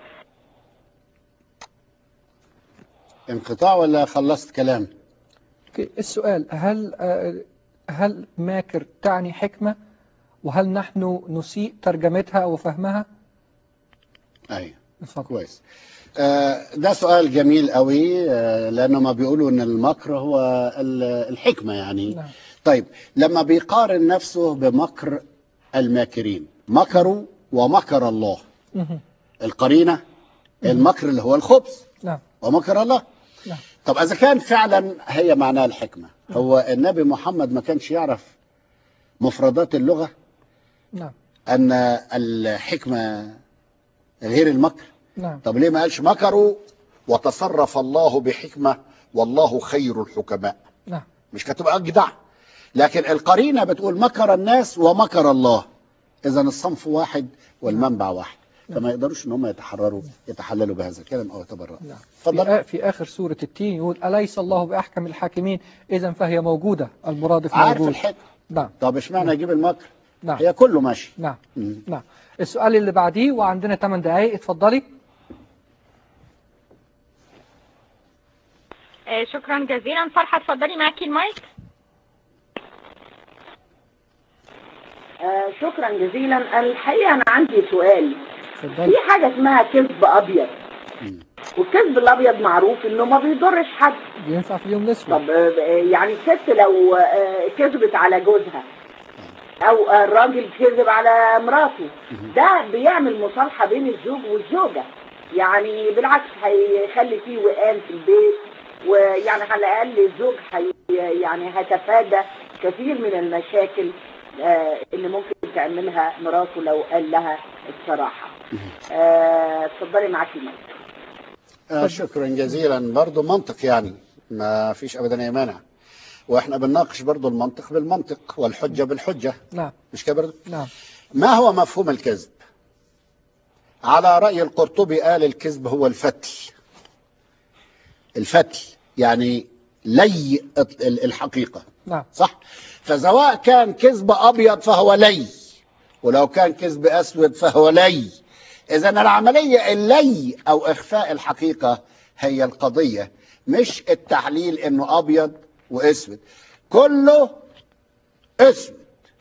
انقطاع ولا خلصت كلام اوكي، السؤال هل آه، هل ماكر تعني حكمة وهل نحن نسيء ترجمتها وفهمها ايوه اتفضل كويس آه، ده سؤال جميل قوي آه، لانه ما بيقولوا ان المكر هو ال- الحكمه يعني نعم طيب لما بيقارن نفسه بمكر الماكرين مكروا ومكر الله مهم. القرينه المكر اللي هو الخبث نعم ومكر الله نعم طب اذا كان فعلا هي معناها الحكمه هو النبي محمد ما كانش يعرف مفردات اللغه نعم ان الحكمه غير المكر نعم طب ليه ما قالش مكروا وتصرف الله بحكمه والله خير الحكماء نعم مش كانت تبقى اجدع لكن القرينه بتقول مكر الناس ومكر الله اذا الصنف واحد والمنبع واحد فما يقدروش ان هم يتحرروا يتحللوا بهذا الكلام او يتبرروا نعم اتفضل في, آ- في آخر سورة التين يقول أليس الله بأحكم الحاكمين إذا فهي موجودة المرادف عارف موجود الحكم نعم طب اشمعنى يجيب المكر نعم هي كله ماشي نعم مم. نعم السؤال اللي بعديه وعندنا 8 دقايق اتفضلي آه، شكرا جزيلا فرحة اتفضلي معاكي المايك آه شكرا جزيلا الحقيقة أنا عندي سؤال اتفضلي في حاجة اسمها كذب أبيض مم. والكذب الأبيض معروف إنه ما بيضرش حد ينفع في اليوم الأسود طب آه، يعني الست لو آه، كذبت على جوزها أو آه، الراجل كذب على مراته ده بيعمل مصالحة بين الزوج والزوجة يعني بالعكس هيخلي فيه وئام في البيت ويعني على الأقل الزوج هي يعني هتفادى كثير من المشاكل آه، اللي ممكن تعملها مراته لو قال لها الصراحة آه، اتفضلي معاكي المايك آه شكرا جزيلا برضو منطق يعني ما فيش ابدا اي مانع واحنا بنناقش برضو المنطق بالمنطق والحجه بالحجه نعم مش كده برضو نعم ما هو مفهوم الكذب على رأي القرطبي قال الكذب هو الفتل الفتل يعني لي ال- الحقيقة نعم صح فسواء كان كذب أبيض فهو لي ولو كان كذب أسود فهو لي إذا العملية اللي أو إخفاء الحقيقة هي القضية مش التحليل إنه أبيض وأسود كله أسود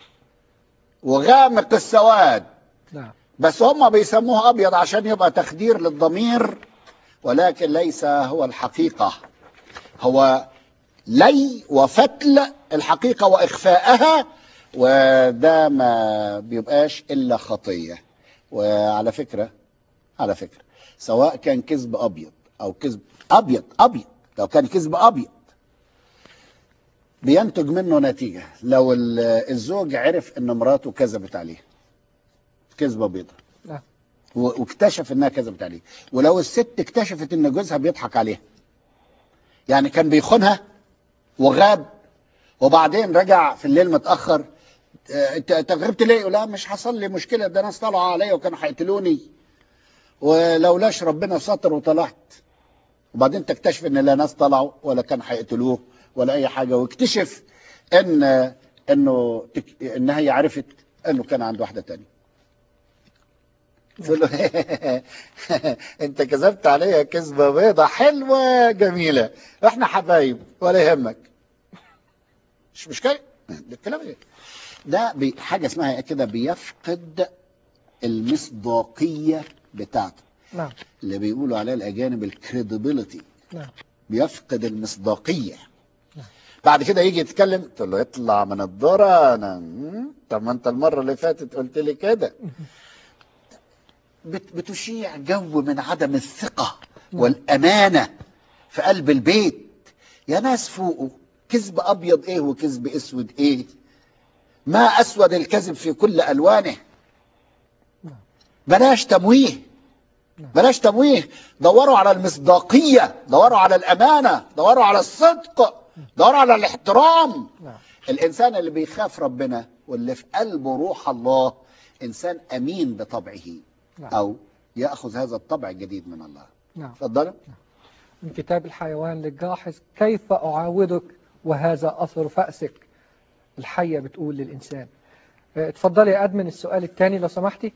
وغامق السواد نعم بس هم بيسموه ابيض عشان يبقى تخدير للضمير ولكن ليس هو الحقيقه هو لي وفتل الحقيقة وإخفاءها وده ما بيبقاش إلا خطية وعلى فكرة على فكرة سواء كان كذب أبيض أو كذب أبيض أبيض لو كان كذب أبيض بينتج منه نتيجة لو ال- الزوج عرف ان مراته كذبت عليه كذبة بيضة نعم. و- واكتشف انها كذبت عليه ولو الست اكتشفت ان جوزها بيضحك عليها يعني كان بيخونها وغاب وبعدين رجع في الليل متأخر آه، انت أنت غبت ليه؟ يقول لا مش حصل لي مشكلة ده ناس طلعوا عليا وكانوا هيقتلوني ولولاش ربنا ستر وطلعت وبعدين تكتشف ان لا ناس طلعوا ولا كان هيقتلوه ولا اي حاجه واكتشف ان انه تك... ان هي عرفت انه كان عنده واحده تانية تقول له انت كذبت عليا كذبه بيضه حلوه جميله احنا حبايب ولا يهمك مش مشكله ده الكلام ايه ده بي- حاجه اسمها كده بيفقد المصداقيه بتاعته نعم اللي بيقولوا عليها الاجانب الكريديبيليتي نعم بيفقد المصداقيه بعد كده يجي يتكلم تقول له اطلع من الذره انا مم، طب ما انت المره اللي فاتت قلت لي كده بت- بتشيع جو من عدم الثقه والامانه في قلب البيت يا ناس فوقه كذب ابيض ايه وكذب اسود ايه ما اسود الكذب في كل الوانه بلاش تمويه بلاش تمويه دوروا على المصداقية دوروا على الأمانة دوروا على الصدق دوروا على الاحترام نعم الإنسان اللي بيخاف ربنا واللي في قلبه روح الله إنسان أمين بطبعه نعم. أو يأخذ هذا الطبع الجديد من الله نعم تفضل من كتاب الحيوان للجاحظ كيف أعاودك وهذا أثر فأسك الحية بتقول للإنسان اه، اتفضلي يا أدمن السؤال الثاني لو سمحتي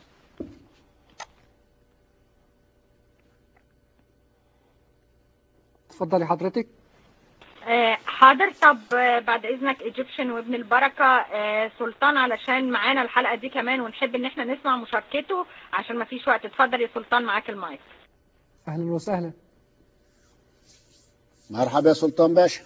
اتفضلي حضرتك آه، حاضر طب آه، بعد اذنك ايجيبشن وابن البركه آه، سلطان علشان معانا الحلقه دي كمان ونحب ان احنا نسمع مشاركته عشان ما فيش وقت اتفضل يا سلطان معاك المايك أهلا وسهلا مرحبا يا سلطان باشا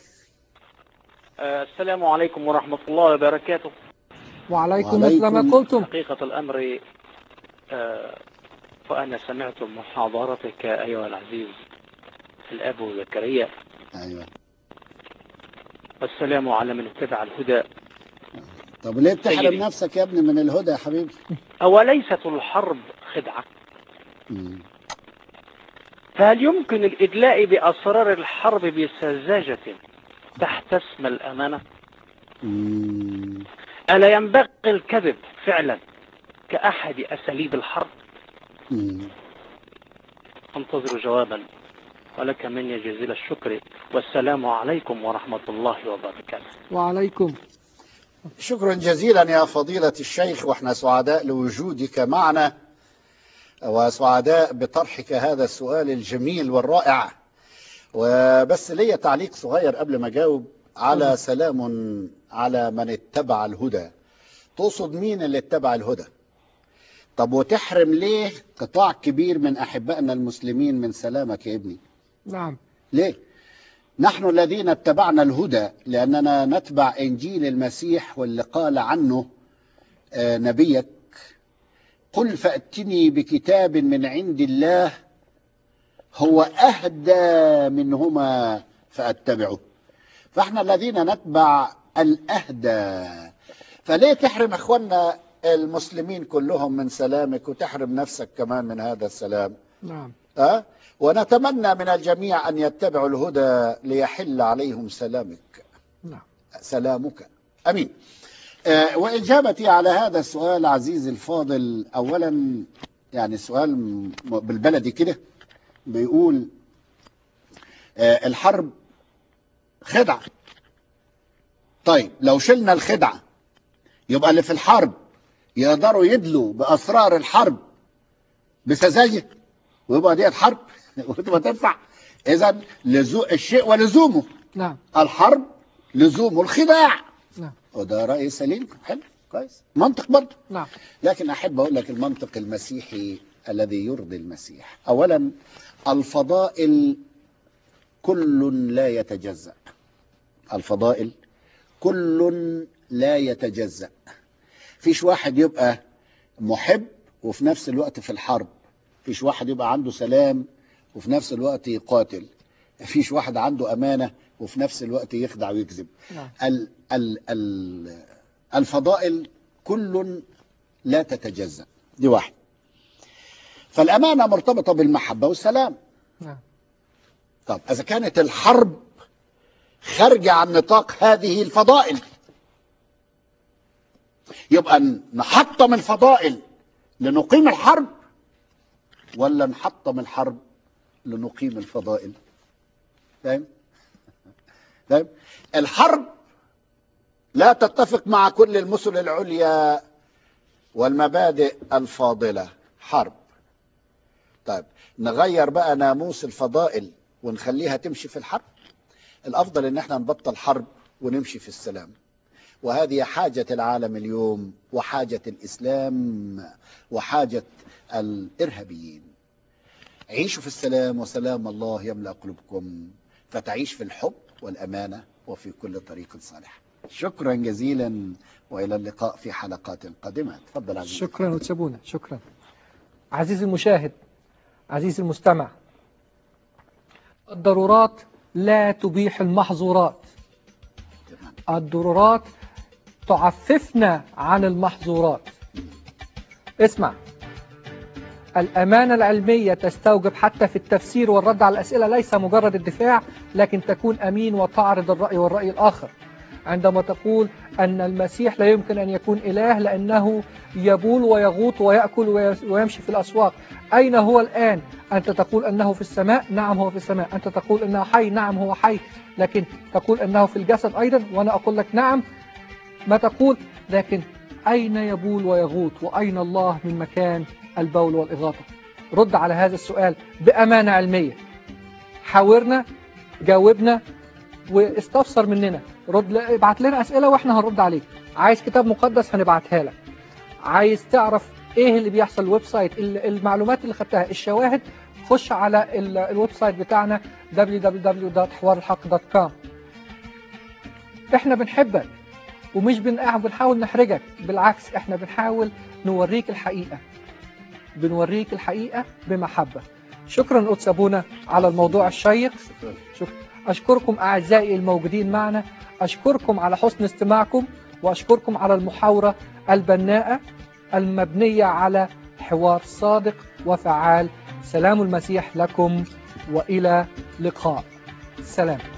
آه، السلام عليكم ورحمة الله وبركاته وعليكم مثل ما وعليكم. قلتم حقيقة الأمر آه، وأنا سمعت محاضرتك أيها العزيز الأب زكريا أيوة والسلام على من اتبع الهدى طب ليه بتحرم سيدي. نفسك يا ابني من الهدى يا حبيبي أوليست الحرب خدعة مم. فهل يمكن الإدلاء بأسرار الحرب بسذاجة تحت اسم الأمانة مم. ألا ينبغي الكذب فعلا كأحد أساليب الحرب مم. انتظر جوابا ولك مني جزيل الشكر والسلام عليكم ورحمة الله وبركاته وعليكم شكرا جزيلا يا فضيلة الشيخ واحنا سعداء لوجودك معنا وسعداء بطرحك هذا السؤال الجميل والرائع وبس ليا تعليق صغير قبل ما اجاوب على سلام على من اتبع الهدى تقصد مين اللي اتبع الهدى طب وتحرم ليه قطاع كبير من احبائنا المسلمين من سلامك يا ابني نعم ليه؟ نحن الذين اتبعنا الهدى لأننا نتبع إنجيل المسيح واللي قال عنه آه، نبيك قل فأتني بكتاب من عند الله هو أهدى منهما فأتبعه فاحنا الذين نتبع الأهدى فليه تحرم أخواننا المسلمين كلهم من سلامك وتحرم نفسك كمان من هذا السلام نعم أه؟ ونتمنى من الجميع أن يتبعوا الهدى ليحل عليهم سلامك نعم سلامك أمين أه وإجابتي على هذا السؤال عزيزي الفاضل أولا يعني سؤال م- بالبلدي كده بيقول أه الحرب خدعة طيب لو شلنا الخدعة يبقى اللي في الحرب يقدروا يدلوا بأسرار الحرب بسذاجة ويبقى ديت حرب وتبقى تنفع اذا لزو الشيء ولزومه نعم الحرب لزوم الخداع نعم وده رأي سليم حلو كويس منطق برضه نعم لكن أحب أقول لك المنطق المسيحي الذي يرضي المسيح أولا الفضائل كل لا يتجزأ الفضائل كل لا يتجزأ فيش واحد يبقى محب وفي نفس الوقت في الحرب فيش واحد يبقى عنده سلام وفي نفس الوقت يقاتل فيش واحد عنده أمانة وفي نفس الوقت يخدع ويكذب نعم. ال ال ال الفضائل كل لا تتجزأ دي واحد فالأمانة مرتبطة بالمحبة والسلام نعم طب إذا كانت الحرب خارجة عن نطاق هذه الفضائل يبقى نحطم الفضائل لنقيم الحرب ولا نحطم الحرب لنقيم الفضائل فاهم فاهم الحرب لا تتفق مع كل المثل العليا والمبادئ الفاضلة حرب طيب نغير بقى ناموس الفضائل ونخليها تمشي في الحرب الأفضل إن احنا نبطل حرب ونمشي في السلام وهذه حاجة العالم اليوم وحاجة الإسلام وحاجة الإرهابيين عيشوا في السلام وسلام الله يملأ قلوبكم فتعيش في الحب والأمانة وفي كل طريق صالح شكرا جزيلا وإلى اللقاء في حلقات قادمة تفضل عزيزي شكرا وتسابونا شكرا عزيزي المشاهد عزيزي المستمع الضرورات لا تبيح المحظورات الضرورات تعففنا عن المحظورات اسمع الأمانة العلمية تستوجب حتى في التفسير والرد على الأسئلة ليس مجرد الدفاع لكن تكون أمين وتعرض الرأي والرأي الآخر عندما تقول أن المسيح لا يمكن أن يكون إله لأنه يبول ويغوط ويأكل ويمشي في الأسواق أين هو الآن؟ أنت تقول أنه في السماء نعم هو في السماء أنت تقول أنه حي نعم هو حي لكن تقول أنه في الجسد أيضا وأنا أقول لك نعم ما تقول لكن أين يبول ويغوط وأين الله من مكان البول والإغاطة رد على هذا السؤال بأمانة علمية حاورنا جاوبنا واستفسر مننا رد ابعت لنا أسئلة وإحنا هنرد عليك عايز كتاب مقدس هنبعتها لك عايز تعرف ايه اللي بيحصل الويب سايت المعلومات اللي خدتها الشواهد خش على الويب سايت بتاعنا www.حوارالحق.com احنا بنحبك ومش بنحاول نحرجك بالعكس احنا بنحاول نوريك الحقيقة بنوريك الحقيقة بمحبة شكرا قدس أبونا على الموضوع الشيق شكرا. أشكركم أعزائي الموجودين معنا أشكركم على حسن استماعكم وأشكركم على المحاورة البناءة المبنية على حوار صادق وفعال سلام المسيح لكم وإلى لقاء سلام